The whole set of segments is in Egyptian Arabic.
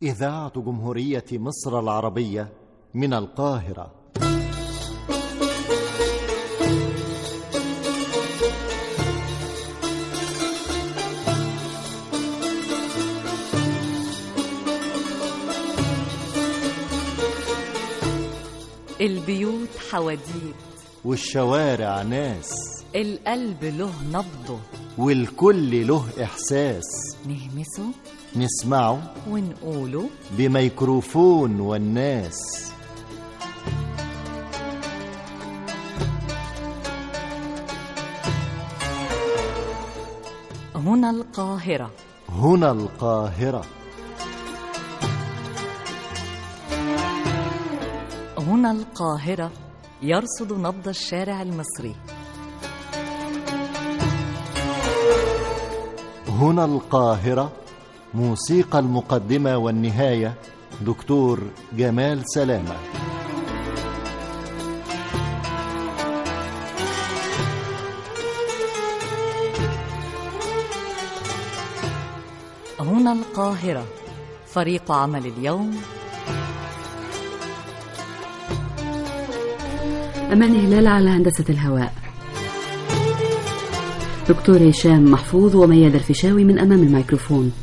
إذاعة جمهورية مصر العربية من القاهرة البيوت حواديت والشوارع ناس القلب له نبضه والكل له إحساس نهمسه نسمعه ونقوله بميكروفون والناس هنا القاهرة هنا القاهرة هنا القاهرة يرصد نبض الشارع المصري هنا القاهرة موسيقى المقدمة والنهاية دكتور جمال سلامة هنا القاهرة فريق عمل اليوم أمان هلال على هندسة الهواء دكتور هشام محفوظ وميادة الفيشاوي من أمام الميكروفون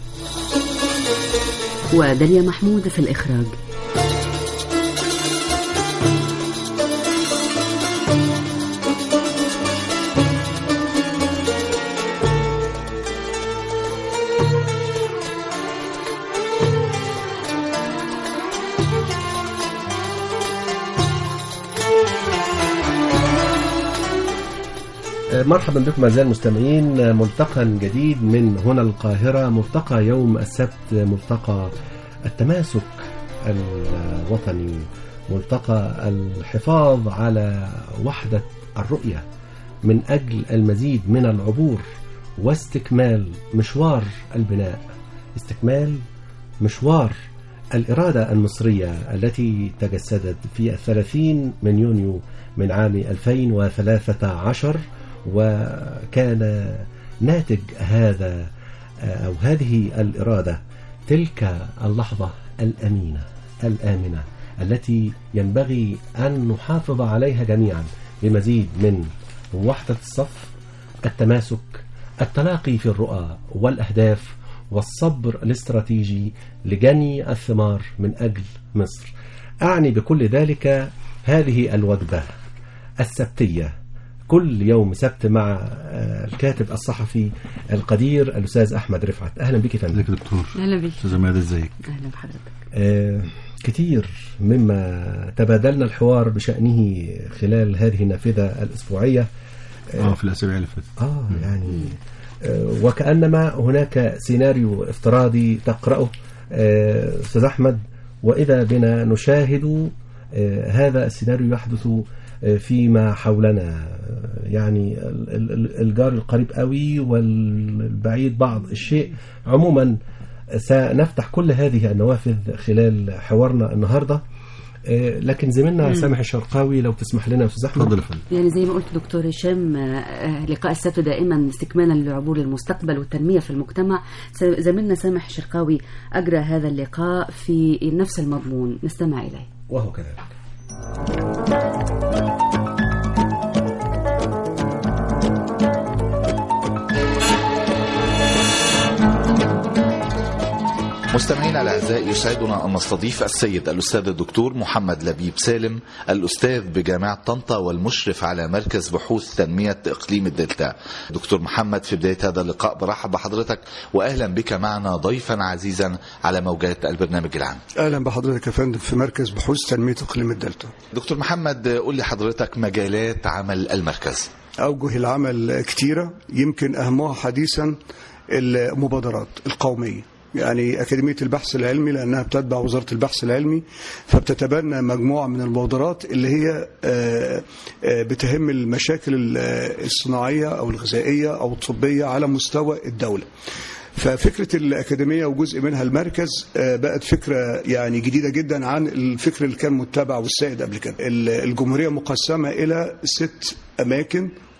وداليا محمود في الإخراج مرحبا بكم اعزائي المستمعين ملتقى جديد من هنا القاهره ملتقى يوم السبت ملتقى التماسك الوطني ملتقى الحفاظ على وحده الرؤيه من اجل المزيد من العبور واستكمال مشوار البناء استكمال مشوار الإرادة المصرية التي تجسدت في الثلاثين من يونيو من عام 2013 وكان ناتج هذا أو هذه الإرادة تلك اللحظة الأمينة الآمنة التي ينبغي أن نحافظ عليها جميعا بمزيد من وحدة الصف التماسك التلاقي في الرؤى والأهداف والصبر الاستراتيجي لجني الثمار من أجل مصر أعني بكل ذلك هذه الوجبة السبتية كل يوم سبت مع الكاتب الصحفي القدير الأستاذ أحمد رفعت أهلا بك فندم ازيك يا دكتور أهلا بك استاذ ماهر ازيك أهلا بحضرتك آه كتير مما تبادلنا الحوار بشأنه خلال هذه النافذة الأسبوعية اه في الاسابيع اللي فاتت آه يعني آه وكأنما هناك سيناريو افتراضي تقرأه آه، أستاذ أحمد وإذا بنا نشاهد آه، هذا السيناريو يحدث آه، فيما حولنا آه، يعني ال- ال- ال- الجار القريب قوي والبعيد بعض الشيء عموما سنفتح كل هذه النوافذ خلال حوارنا النهارده آه، لكن زميلنا سامح الشرقاوي لو تسمح لنا يا استاذ احمد اتفضل يا فندم يعني زي ما قلت دكتور هشام آه، آه، لقاء السبت دائما استكمالا للعبور للمستقبل والتنمية في المجتمع س- زميلنا سامح شرقاوي أجرى هذا اللقاء في نفس المضمون نستمع إليه وهو كذلك مستمعينا الاعزاء يسعدنا ان نستضيف السيد الاستاذ الدكتور محمد لبيب سالم الاستاذ بجامعه طنطا والمشرف على مركز بحوث تنميه اقليم الدلتا. دكتور محمد في بدايه هذا اللقاء برحب بحضرتك واهلا بك معنا ضيفا عزيزا على موجات البرنامج العام. اهلا بحضرتك يا فندم في مركز بحوث تنميه اقليم الدلتا دكتور محمد قول لي حضرتك مجالات عمل المركز. اوجه العمل كتيره يمكن اهمها حديثا المبادرات القوميه يعني أكاديمية البحث العلمي لأنها بتتبع وزارة البحث العلمي فبتتبنى مجموعة من المبادرات اللي هي آه، آه، بتهم المشاكل ال- الصناعية أو الغذائية أو الطبية على مستوى الدولة ففكرة الأكاديمية وجزء منها المركز آه، بقت فكرة يعني جديدة جدا عن الفكر اللي كان متبع والسائد قبل كده ال- الجمهورية مقسمة إلى ست أماكن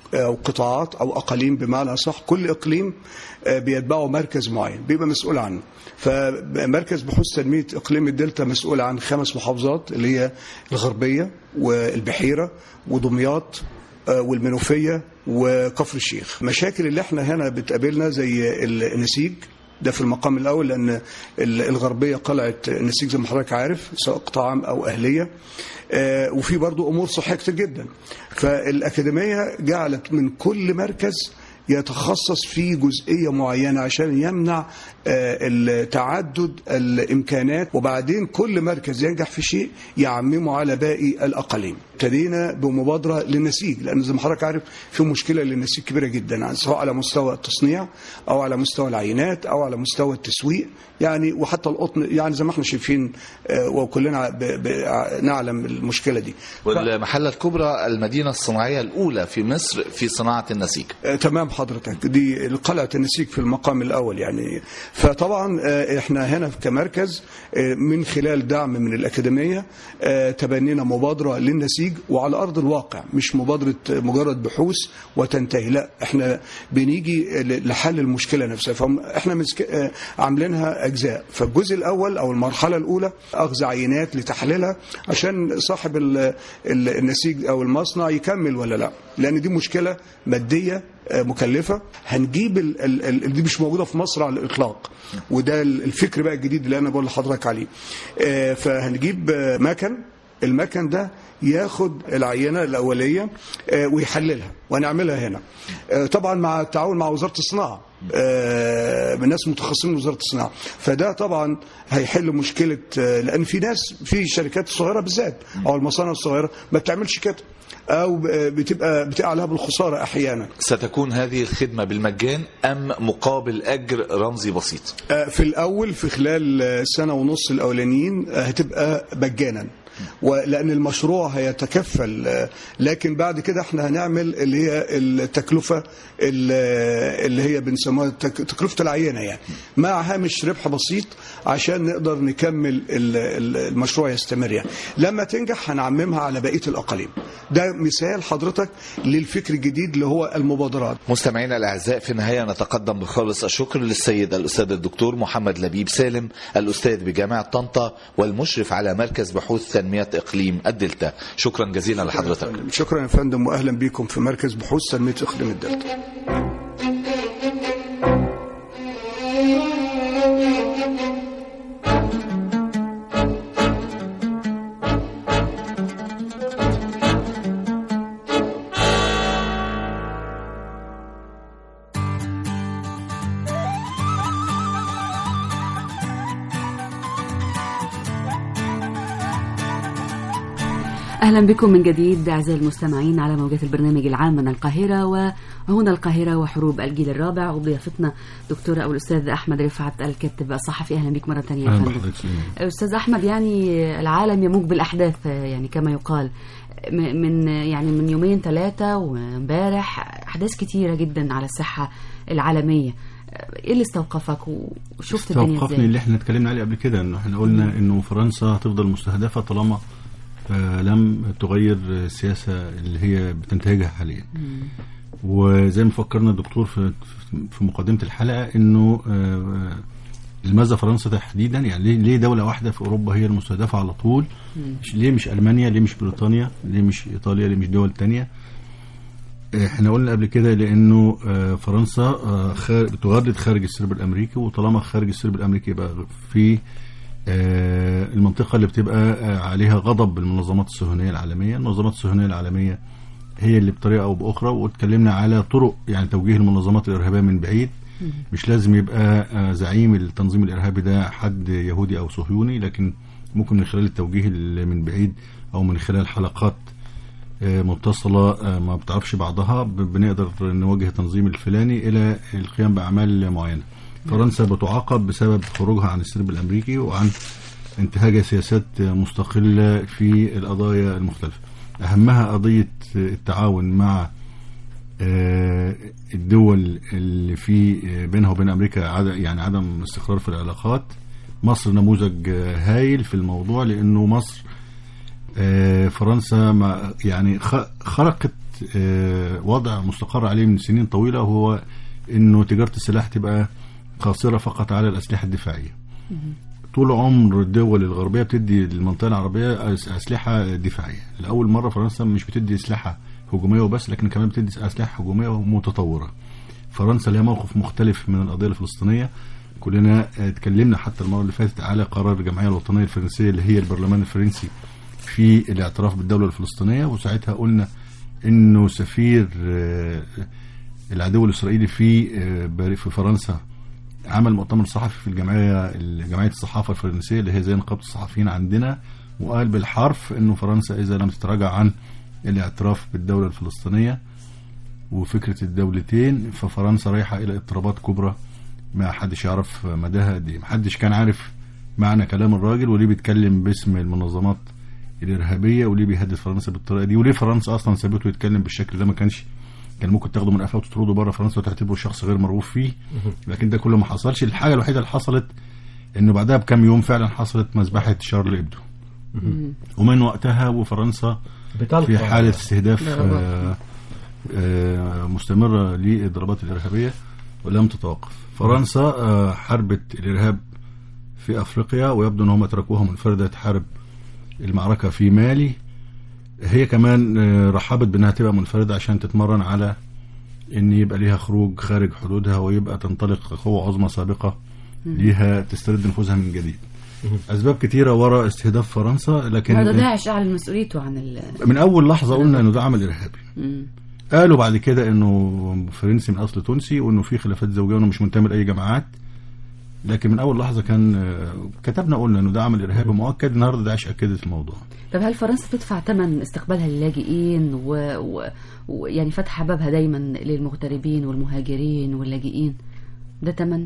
او قطاعات او اقاليم بمعنى صح كل اقليم آه، بيتبعه مركز معين بيبقى مسؤول عنه فمركز بحوث تنميه اقليم الدلتا مسؤول عن خمس محافظات اللي هي الغربيه والبحيره ودمياط آه، والمنوفيه وكفر الشيخ مشاكل اللي احنا هنا بتقابلنا زي النسيج ده في المقام الاول لان ال- الغربيه قلعه النسيج زي ما حضرتك عارف سواء قطاع عام او اهليه آه، وفي برضو امور صحيه كتير جدا فالاكاديميه جعلت من كل مركز يتخصص في جزئيه معينه عشان يمنع آه، التعدد الامكانات وبعدين كل مركز ينجح في شيء يعممه على باقي الاقاليم ابتدينا بمبادره للنسيج لان زي ما حضرتك عارف في مشكله للنسيج كبيره جدا سواء على مستوى التصنيع او على مستوى العينات او على مستوى التسويق يعني وحتى القطن يعني زي ما احنا شايفين آه، وكلنا ب- ب- نعلم المشكله دي والمحلة الكبرى المدينة الصناعية الأولى في مصر في صناعة النسيج آه، تمام حضرتك دي قلعة النسيج في المقام الأول يعني فطبعا آه، احنا هنا كمركز آه، من خلال دعم من الأكاديمية آه، تبنينا مبادرة للنسيج وعلى أرض الواقع مش مبادرة آه، مجرد بحوث وتنتهي لا احنا بنيجي ل- لحل المشكلة نفسها فاحنا مسك... آه، عاملينها أجزاء فالجزء الأول أو المرحلة الأولى أخذ عينات لتحليلها عشان صاحب ال- ال- النسيج أو المصنع يكمل ولا لا لأن دي مشكلة مادية آه، مكلفه هنجيب ال ال ال دي مش موجوده في مصر على الاطلاق وده ال- الفكر بقى الجديد اللي انا بقول لحضرتك عليه آه، فهنجيب آه، مكن المكن ده ياخد العينه الاوليه آه، ويحللها وهنعملها هنا آه، طبعا مع التعاون مع وزاره الصناعه آه، من ناس متخصصين من وزاره الصناعه فده طبعا هيحل مشكله آه، لان في ناس في شركات صغيره بالذات او المصانع الصغيره ما بتعملش كده او ب- بتبقى بتقع عليها بالخساره احيانا ستكون هذه الخدمة بالمجان أم مقابل أجر رمزي بسيط آه، في الأول في خلال آه، سنة ونص الأولانيين آه، هتبقى مجانا ولأن المشروع هيتكفل آه، لكن بعد كده احنا هنعمل اللي هي التكلفة ال- اللي هي بنسموها تك- تكلفة العينة يعني مع هامش ربح بسيط عشان نقدر نكمل ال- ال- المشروع يستمر يعني لما تنجح هنعممها على بقية الأقاليم ده مثال حضرتك للفكر الجديد اللي هو المبادرات مستمعينا الاعزاء في النهايه نتقدم بخالص الشكر للسيد الاستاذ الدكتور محمد لبيب سالم الاستاذ بجامعه طنطا والمشرف على مركز بحوث تنميه اقليم الدلتا شكرا جزيلا لحضرتك شكرا يا فندم واهلا بكم في مركز بحوث تنميه اقليم الدلتا أهلا بكم من جديد أعزائي المستمعين على موجات البرنامج العام من القاهرة وهنا القاهرة وحروب الجيل الرابع وبضيافتنا دكتورة أو الأستاذ أحمد رفعت الكاتب الصحفي أهلا بك مرة ثانية يا اهلا فندم بحضرتك سليمان. أستاذ أحمد يعني العالم يموج بالأحداث يعني كما يقال م- من يعني من يومين ثلاثة وامبارح أحداث كتيرة جدا على الساحة العالمية إيه اللي استوقفك وشفت الدنيا توقفني إزاي؟ اللي احنا اتكلمنا عليه قبل كده انه احنا قلنا انه فرنسا هتفضل مستهدفه طالما آه، لم تغير السياسه اللي هي بتنتهجها حاليا. وزي ما فكرنا الدكتور في في مقدمه الحلقه انه آه، لماذا فرنسا تحديدا يعني ليه- ليه دوله واحده في اوروبا هي المستهدفه على طول؟ مش- ليه مش المانيا؟ ليه مش بريطانيا؟ ليه مش ايطاليا؟ ليه مش دول تانية؟ احنا قلنا قبل كده لانه آه، فرنسا آه، خار- بتغرد خارج السرب الامريكي وطالما خارج السرب الامريكي يبقى في آه، المنطقه اللي بتبقى آه، عليها غضب المنظمات الصهيونيه العالميه، المنظمات الصهيونيه العالميه هي اللي بطريقه او باخرى واتكلمنا على طرق يعني توجيه المنظمات الارهابيه من بعيد مش لازم يبقى آه، زعيم التنظيم الارهابي ده حد يهودي او صهيوني لكن ممكن من خلال التوجيه اللي من بعيد او من خلال حلقات آه، متصلة آه، ما بتعرفش بعضها ب- بنقدر نوجه التنظيم الفلاني إلى القيام بأعمال معينة فرنسا بتعاقب بسبب خروجها عن السرب الأمريكي وعن انتهاج سياسات آه، مستقلة في القضايا المختلفة أهمها قضية آه، التعاون مع آه، الدول اللي في آه، بينها وبين أمريكا عد- يعني عدم استقرار في العلاقات مصر نموذج آه، هايل في الموضوع لأنه مصر آه، فرنسا ما يعني خ- خرقت آه، وضع مستقر عليه من سنين طويله وهو انه تجاره السلاح تبقى قاصره فقط على الاسلحه الدفاعيه. طول عمر الدول الغربيه بتدي للمنطقه العربيه أس- اسلحه دفاعيه، لاول مره فرنسا مش بتدي اسلحه هجوميه وبس لكن كمان بتدي اسلحه هجوميه ومتطوره. فرنسا لها موقف مختلف من القضيه الفلسطينيه كلنا آه، اتكلمنا حتى المره اللي فاتت على قرار الجمعيه الوطنيه الفرنسيه اللي هي البرلمان الفرنسي في الاعتراف بالدوله الفلسطينيه وساعتها قلنا انه سفير آه، العدو الاسرائيلي في آه، باري- في فرنسا عمل مؤتمر صحفي في الجمعيه جمعيه الصحافه الفرنسيه اللي هي زي نقابه الصحفيين عندنا وقال بالحرف انه فرنسا اذا لم تتراجع عن الاعتراف بالدوله الفلسطينيه وفكره الدولتين ففرنسا رايحه الى اضطرابات كبرى ما حدش يعرف مداها قد ايه محدش كان عارف معنى كلام الراجل وليه بيتكلم باسم المنظمات الارهابيه وليه بيهدد فرنسا بالطريقه دي وليه فرنسا اصلا سابته يتكلم بالشكل ده ما كانش كان ممكن تاخده من قفاه وتطرده بره فرنسا وتعتبره شخص غير مرغوب فيه لكن ده كله ما حصلش الحاجه الوحيده اللي حصلت انه بعدها بكام يوم فعلا حصلت مذبحه شارل ابدو ومن وقتها وفرنسا بتلقى في حاله استهداف ضربات. آه، آه، مستمره للضربات الارهابيه ولم تتوقف فرنسا آه، حاربت الارهاب في افريقيا ويبدو ان هم تركوها منفرده تحارب المعركه في مالي هي كمان آه، رحبت بانها تبقى منفرده عشان تتمرن على ان يبقى ليها خروج خارج حدودها ويبقى تنطلق قوه عظمى سابقه ليها تسترد نفوذها من جديد اسباب كتيره وراء استهداف فرنسا لكن هذا داعش اعلن مسؤوليته عن ال من اول لحظه قلنا انه ده عمل ارهابي مم. قالوا بعد كده انه فرنسي من اصل تونسي وانه في خلافات زوجيه وانه مش منتمي لاي جماعات لكن من اول لحظه كان آه، كتبنا قلنا انه ده عمل ارهابي مؤكد النهارده داعش اكدت الموضوع طب هل فرنسا تدفع ثمن استقبالها للاجئين و... و... ويعني فتح بابها دايما للمغتربين والمهاجرين واللاجئين ده ثمن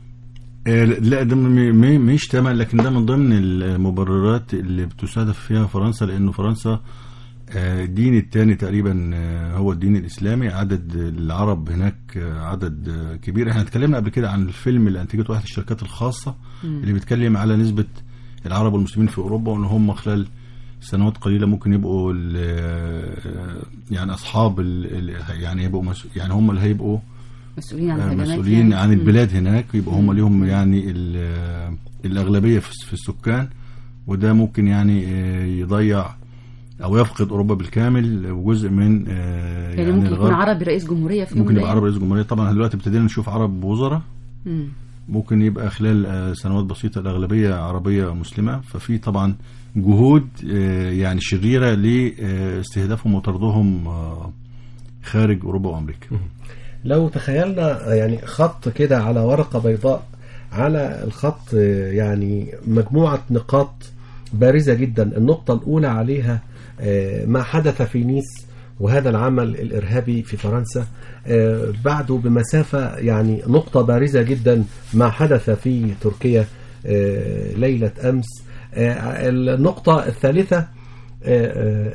آه، لا ده م- م- مش تمام لكن ده من ضمن المبررات اللي بتستهدف فيها فرنسا لانه فرنسا آه، الدين الثاني تقريبا آه، هو الدين الاسلامي عدد العرب هناك آه، عدد آه، كبير احنا اتكلمنا قبل كده عن الفيلم اللي انتجته واحد الشركات الخاصه اللي بيتكلم على نسبه العرب والمسلمين في اوروبا وان هم خلال سنوات قليله ممكن يبقوا ال- آه، يعني اصحاب ال- ال- يعني يبقوا مس- يعني هم اللي هيبقوا مسؤولين عن آه، الهجمات مسؤولين يعني. عن مم. البلاد هناك يبقى هم ليهم يعني ال- آه، الأغلبية في في السكان وده ممكن يعني آه، يضيع أو يفقد أوروبا بالكامل وجزء من آه، يعني, ممكن يكون الغرب. عربي رئيس جمهوريه في يوم ممكن من يبقى عرب الأيام. رئيس جمهورية طبعا دلوقتي ابتدينا نشوف عرب وزراء مم. ممكن يبقى خلال آه، سنوات بسيطة الأغلبية عربية مسلمة ففي طبعا جهود آه، يعني شريرة لاستهدافهم وطردهم آه، خارج أوروبا وأمريكا لو تخيلنا يعني خط كده على ورقة بيضاء على الخط آه، يعني مجموعة نقاط بارزة جدا النقطة الأولى عليها آه، ما حدث في نيس وهذا العمل الإرهابي في فرنسا آه، بعده بمسافة يعني نقطة بارزة جدا ما حدث في تركيا آه، ليلة أمس آه، النقطة الثالثة آه، آه،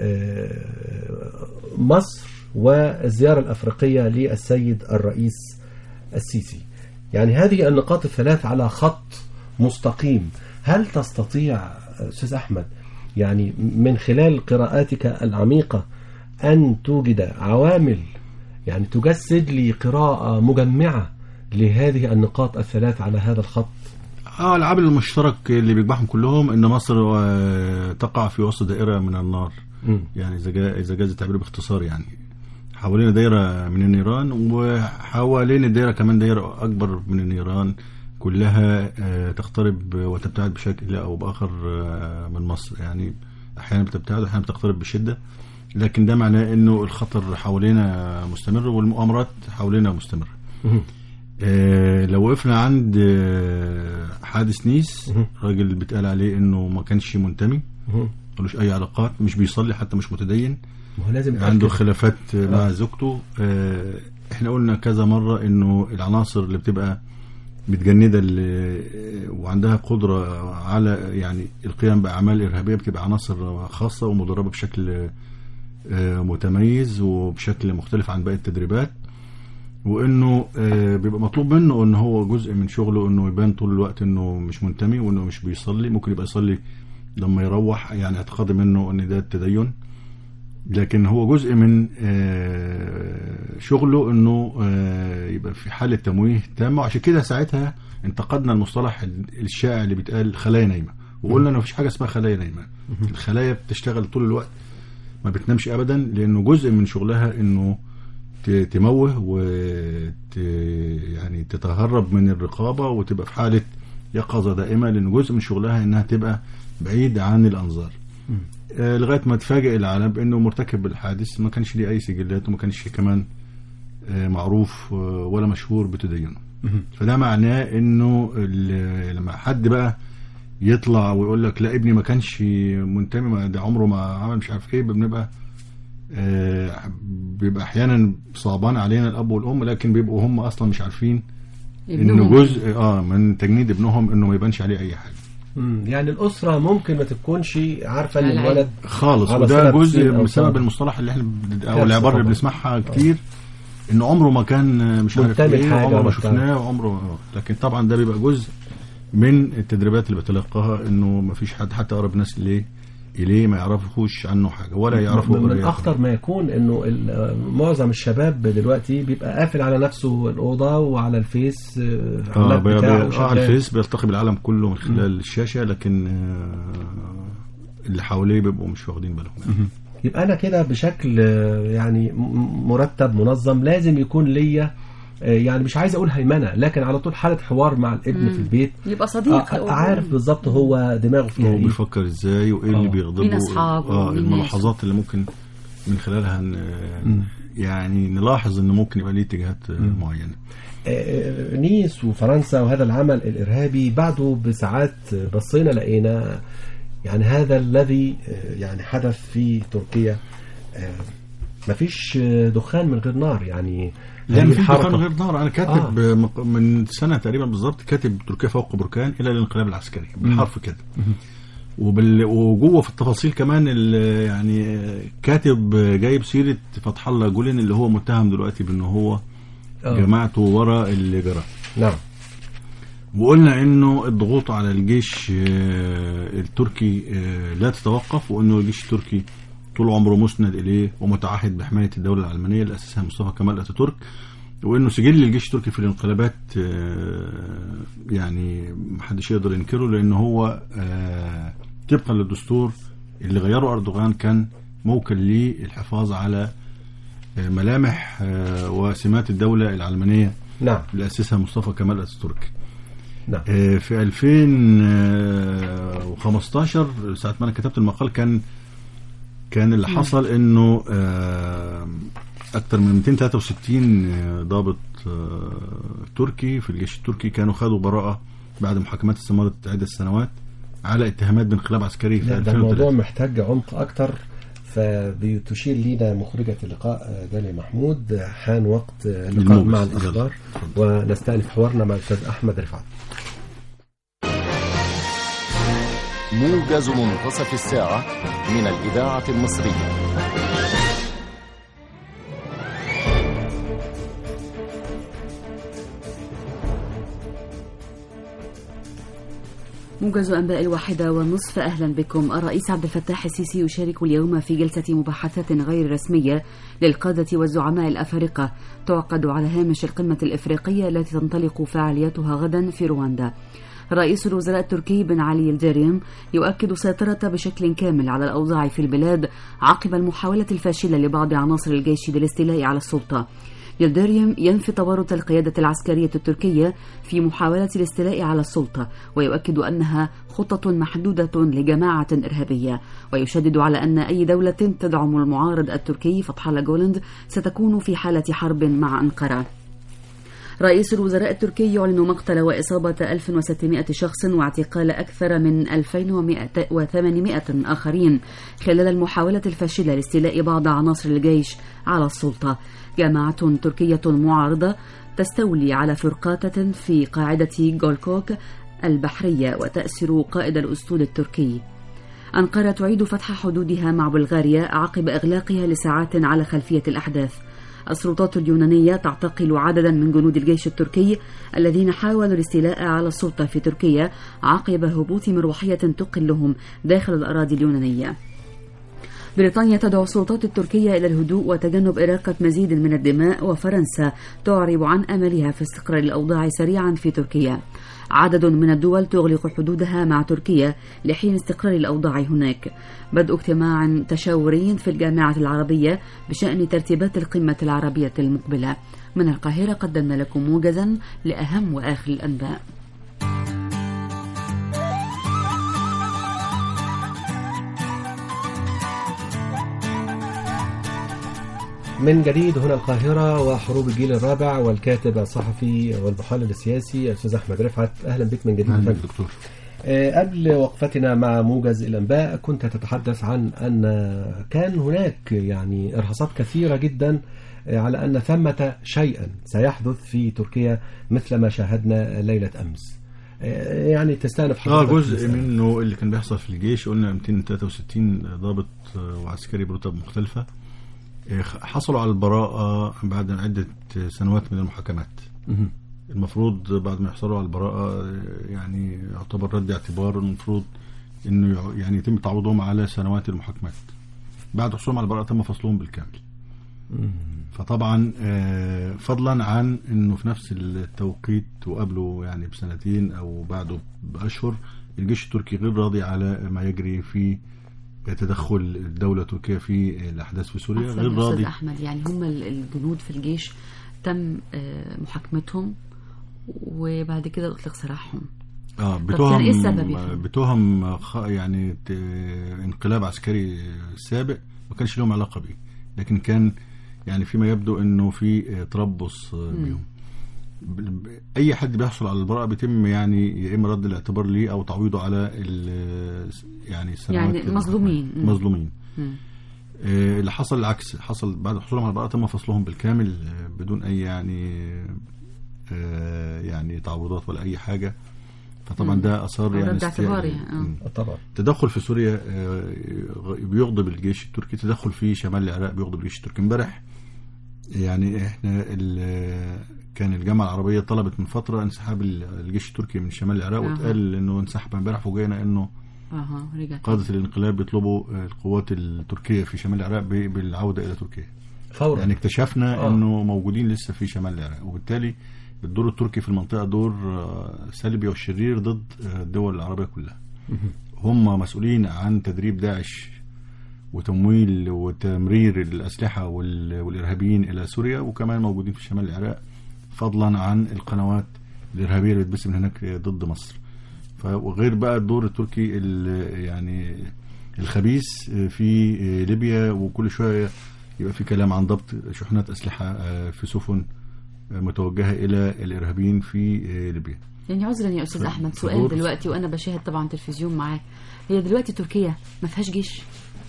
آه، مصر والزيارة الأفريقية للسيد الرئيس السيسي يعني هذه النقاط الثلاث على خط مستقيم هل تستطيع أستاذ أحمد يعني من خلال قراءاتك العميقة أن توجد عوامل يعني تجسد لي قراءة مجمعة لهذه النقاط الثلاث على هذا الخط اه العامل المشترك اللي بيجمعهم كلهم ان مصر آه، تقع في وسط دائره من النار مم. يعني اذا جا- اذا جاز التعبير باختصار يعني حوالينا دايره من النيران وحوالين الدايره كمان دايره اكبر من النيران كلها آه، تقترب وتبتعد بشكل او باخر آه، من مصر يعني احيانا بتبتعد واحيانا بتقترب بشده لكن ده معناه انه الخطر حوالينا مستمر والمؤامرات حوالينا مستمره مم. آه، لو وقفنا عند آه، حادث نيس مهم. راجل بيتقال عليه انه ما كانش منتمي مم. ملوش اي علاقات مش بيصلي حتى مش متدين ما هو لازم عنده تأكد. خلافات مع زوجته آه، احنا قلنا كذا مرة انه العناصر اللي بتبقى متجندة اللي وعندها قدرة على يعني القيام بأعمال إرهابية بتبقى عناصر خاصة ومدربة بشكل آه، متميز وبشكل مختلف عن باقي التدريبات وانه آه، بيبقى مطلوب منه ان هو جزء من شغله انه يبان طول الوقت انه مش منتمي وانه مش بيصلي ممكن يبقى يصلي لما يروح يعني اعتقادي منه ان ده التدين لكن هو جزء من آه، شغله انه آه، يبقى في حاله تمويه تامه وعشان كده ساعتها انتقدنا المصطلح ال- الشائع اللي بيتقال خلايا نايمه وقلنا ان مفيش حاجه اسمها خلايا نايمه الخلايا بتشتغل طول الوقت ما بتنامش ابدا لانه جزء من شغلها انه ت- تموه وت يعني تتهرب من الرقابه وتبقى في حاله يقظه دائمه لان جزء من شغلها انها تبقى بعيد عن الانظار آه، لغايه ما تفاجئ العالم بانه مرتكب الحادث ما كانش ليه اي سجلات وما كانش كمان آه، معروف آه، ولا مشهور بتدينه فده معناه انه ال- لما حد بقى يطلع ويقول لك لا ابني ما كانش منتمي ما ده عمره ما عمل مش عارف ايه بنبقى آه، بيبقى احيانا صعبان علينا الاب والام لكن بيبقوا هم اصلا مش عارفين انه ابنهم. جزء اه من تجنيد ابنهم انه ما يبانش عليه اي حاجه مم. يعني الاسره ممكن ما تكونش عارفه ان على الولد خالص على وده سبب جزء سين أو بسبب سبب. المصطلح اللي احنا بن- او كارثة العباره اللي طبعا. بنسمعها كتير انه عمره ما كان مش عارف منتمي ايه لحاجة عمره ما ولا شفناه وعمره لكن طبعا ده بيبقى جزء من التدريبات اللي بتلقاها انه ما فيش حد حتى اقرب ناس ليه اليه ما يعرفوش عنه حاجه ولا يعرفوا من الاخطر ما يكون انه ال- معظم الشباب دلوقتي بيبقى قافل على نفسه الاوضه وعلى الفيس آه، اه اللاب بي- بتاعه بي- اه شغال. الفيس بيلتقي بالعالم كله من خلال الشاشه لكن آه اللي حواليه بيبقوا مش واخدين بالهم يعني. يبقى انا كده بشكل آه، يعني م- مرتب منظم لازم يكون ليا آه، يعني مش عايز اقول هيمنه لكن على طول حاله حوار مع الابن في البيت يبقى صديق آه، عارف بالظبط هو دماغه فيها هو ايه بيفكر ازاي وايه اللي آه. بيغضبه مين أصحابه اه ومين الملاحظات اللي ممكن من خلالها ن- يعني نلاحظ انه ممكن يبقى ليه اتجاهات آه، معينه آه، نيس وفرنسا وهذا العمل الإرهابي بعده بساعات بصينا لقينا يعني هذا الذي آه، يعني حدث في تركيا آه، مفيش آه، دخان من غير نار يعني لا هذه في دخان غير نار انا كاتب آه. آه. مق- من سنه تقريبا بالظبط كاتب تركيا فوق بركان الى الانقلاب العسكري بالحرف كده وبال... وجوه في التفاصيل كمان ال- يعني آه، كاتب آه، جايب سيره فتح الله جولين اللي هو متهم دلوقتي بانه هو آه. جماعته ورا اللي جرى نعم وقلنا انه الضغوط على الجيش آه، التركي آه، لا تتوقف وانه الجيش التركي طول عمره مسند اليه ومتعهد بحمايه الدوله العلمانيه اللي اسسها مصطفى كمال اتاتورك وانه سجل الجيش التركي في الانقلابات آه، يعني محدش يقدر ينكره لان هو آه، طبقا للدستور اللي غيره اردوغان كان موكل ليه الحفاظ على آه، ملامح آه، وسمات الدوله العلمانيه نعم اللي اسسها مصطفى كمال اتاتورك نعم آه، في 2015 ساعة ما انا كتبت المقال كان كان اللي حصل انه آه، اكثر من 263 آه، ضابط آه، تركي في الجيش التركي كانوا خدوا براءة بعد محاكمات استمرت عدة سنوات على اتهامات بانقلاب عسكري في لا ده الموضوع 2003 محتاج عمق أكتر فبتشير لينا مخرجة اللقاء آه، داليا محمود آه، حان وقت آه، اللقاء الموجز. مع يلا. الأخبار ونستأنف حوارنا مع الأستاذ أحمد رفعت موجز منتصف الساعة من الإذاعة المصرية موجز أنباء الواحدة والنصف أهلا بكم الرئيس عبد الفتاح السيسي يشارك اليوم في جلسة مباحثات غير رسمية للقادة والزعماء الأفارقة تعقد على هامش القمة الإفريقية التي تنطلق فعاليتها غدا في رواندا رئيس الوزراء التركي بن علي الجريم يؤكد سيطرة بشكل كامل على الأوضاع في البلاد عقب المحاولة الفاشلة لبعض عناصر الجيش للاستيلاء على السلطة يلدريم ينفي تورط القيادة العسكرية التركية في محاولة الاستيلاء على السلطة ويؤكد أنها خطة محدودة لجماعة إرهابية ويشدد على أن أي دولة تدعم المعارض التركي فتح الله جولند ستكون في حالة حرب مع أنقرة رئيس الوزراء التركي يعلن مقتل وإصابة 1600 شخص واعتقال أكثر من 2800 آخرين خلال المحاولة الفاشلة لاستيلاء بعض عناصر الجيش على السلطة جماعة تركية معارضة تستولي على فرقات في قاعدة جولكوك البحرية وتأسر قائد الأسطول التركي أنقرة تعيد فتح حدودها مع بلغاريا عقب إغلاقها لساعات على خلفية الأحداث السلطات اليونانية تعتقل عددا من جنود الجيش التركي الذين حاولوا الاستيلاء على السلطة في تركيا عقب هبوط مروحية تقلهم داخل الأراضي اليونانية بريطانيا تدعو السلطات التركية إلى الهدوء وتجنب إراقة مزيد من الدماء وفرنسا تعرب عن أملها في استقرار الأوضاع سريعا في تركيا عدد من الدول تغلق حدودها مع تركيا لحين استقرار الأوضاع هناك بدء اجتماع تشاوري في الجامعة العربية بشأن ترتيبات القمة العربية المقبلة من القاهرة قدمنا لكم موجزا لأهم وآخر الأنباء من جديد هنا القاهرة وحروب الجيل الرابع والكاتب الصحفي والمحلل السياسي الأستاذ أحمد رفعت أهلا بك من جديد أهلا فندم. دكتور آه، قبل وقفتنا مع موجز الأنباء كنت تتحدث عن أن كان هناك يعني إرهاصات كثيرة جدا آه، على أن ثمة شيئا سيحدث في تركيا مثل ما شاهدنا ليلة أمس آه، يعني تستأنف اه حضرتك جزء تستأنف. منه اللي كان بيحصل في الجيش قلنا 263 ضابط آه، وعسكري برتب مختلفة آه، حصلوا على البراءة بعد عدة سنوات من المحاكمات مهم. المفروض بعد ما يحصلوا على البراءة آه، يعني يعتبر رد اعتبار المفروض انه يع- يعني يتم تعويضهم على سنوات المحاكمات بعد حصولهم على البراءة تم فصلهم بالكامل فطبعا آه، فضلا عن انه في نفس التوقيت وقبله يعني بسنتين او بعده باشهر الجيش التركي غير راضي على ما يجري في تدخل الدوله التركيه في الاحداث في سوريا عفواً غير يا أستاذ راضي أحمد يعني هم ال- الجنود في الجيش تم آه، محاكمتهم وبعد كده أطلق سراحهم اه كان بتهم إيه السبب يا فندم؟ بتهم خ- يعني ت- انقلاب عسكري سابق ما كانش لهم علاقه بيه لكن كان يعني فيما يبدو انه في تربص بيهم ب- ب- اي حد بيحصل على البراءه بيتم يعني يا اما رد الاعتبار ليه او تعويضه على ال- يعني السنوات يعني المظلومين. مم. مظلومين مم. آه، اللي حصل العكس حصل بعد حصولهم على البراءه تم فصلهم بالكامل آه، بدون اي يعني آه، يعني تعويضات ولا اي حاجه فطبعا مم. ده اثار أو يعني رد اعتبار استياء- يعني، آه. مم. طبعا التدخل في سوريا آه، بيغضب الجيش التركي تدخل في شمال العراق بيغضب الجيش التركي امبارح يعني احنا ال- كان الجامعه العربيه طلبت من فتره انسحاب ال- الجيش التركي من شمال العراق أها. واتقال انه انسحب امبارح فوجئنا انه اها رجع قاده الانقلاب بيطلبوا آه، القوات التركيه في شمال العراق ب- بالعوده الى تركيا فورا يعني اكتشفنا آه. انه موجودين لسه في شمال العراق وبالتالي الدور التركي في المنطقه دور آه، سلبي وشرير ضد آه، الدول العربيه كلها هم مسؤولين عن تدريب داعش وتمويل وتمرير الاسلحه وال- والارهابيين الى سوريا وكمان موجودين في شمال العراق فضلا عن القنوات الارهابيه اللي بتبث من هناك ضد مصر ف- وغير بقى الدور التركي ال- يعني الخبيث في ليبيا وكل شويه يبقى في كلام عن ضبط شحنات اسلحه آه، في سفن آه، متوجهه الى الارهابيين في آه، ليبيا يعني عذرا يا استاذ ف- احمد في سؤال دور- دلوقتي وانا بشاهد طبعا تلفزيون معاك هي دلوقتي تركيا ما فيهاش جيش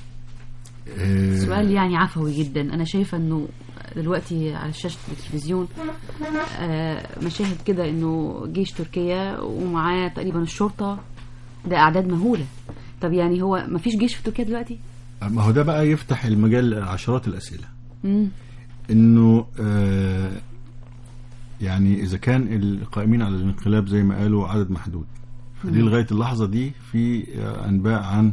آه، سؤال يعني عفوي جدا انا شايفه انه دلوقتي على شاشه التلفزيون آه، مشاهد كده انه جيش تركيا ومعاه تقريبا الشرطه ده اعداد مهوله طب يعني هو ما فيش جيش في تركيا دلوقتي ما هو ده بقى يفتح المجال عشرات الاسئله مم. انه آه يعني اذا كان القائمين على الانقلاب زي ما قالوا عدد محدود فدي لغايه اللحظه دي في آه، انباء عن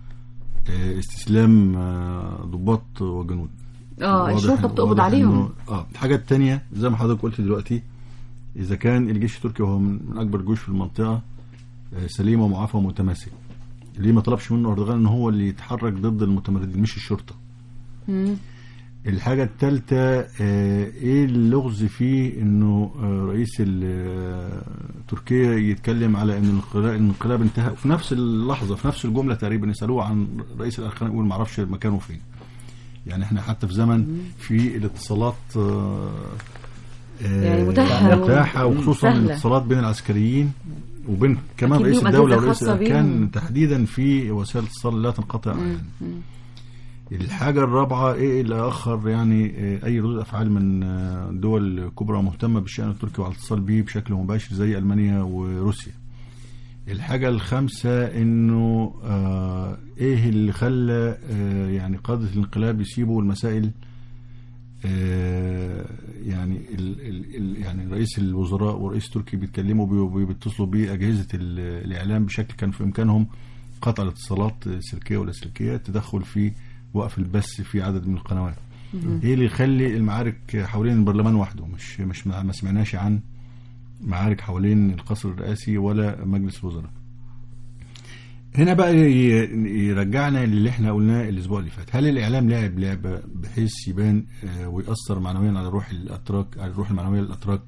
آه استسلام آه ضباط وجنود اه واضح- الشرطه بتقبض واضح عليهم إنه- اه الحاجه الثانيه زي ما حضرتك قلت دلوقتي اذا كان الجيش التركي وهو من من اكبر الجيوش في المنطقه آه، سليم ومعافى ومتماسك ليه ما طلبش منه اردوغان ان هو اللي يتحرك ضد المتمردين مش الشرطه مم. الحاجة الثالثة آه، ايه اللغز فيه انه آه، رئيس ال- آه، تركيا يتكلم على ان الانقلاب, الانقلاب انتهى في نفس اللحظة في نفس الجملة تقريبا يسألوه عن رئيس الأركان يقول ما اعرفش مكانه فين يعني احنا حتى في زمن في الاتصالات آه، آه، يعني متاحة و- متاحة وخصوصا سهلة. الاتصالات بين العسكريين وبين كمان أكيد رئيس ليهم الدولة أجهزة ورئيس خاصة الأركان بيهم. تحديدا في وسائل الاتصال لا تنقطع يعني الحاجة الرابعة ايه اللي اخر يعني آه، اي ردود افعال من آه، دول كبرى مهتمة بالشأن التركي وعلى الاتصال به بشكل مباشر زي المانيا وروسيا الحاجة الخامسة انه آه ايه اللي خلى آه يعني قادة الانقلاب يسيبوا المسائل آه يعني ال ال ال يعني رئيس الوزراء ورئيس التركي بيتكلموا بي- بيتصلوا بأجهزة ال- الإعلام بشكل كان في إمكانهم قطع الاتصالات السلكية واللاسلكية التدخل في وقف البث في عدد من القنوات ايه اللي يخلي المعارك حوالين البرلمان وحده مش مش ما ما سمعناش عن معارك حوالين القصر الرئاسي ولا مجلس الوزراء هنا بقى ي- يرجعنا للي احنا قلناه الاسبوع اللي فات هل الاعلام لعب لعبه بحيث يبان آه، ويأثر معنويا على روح الاتراك على الروح المعنويه للاتراك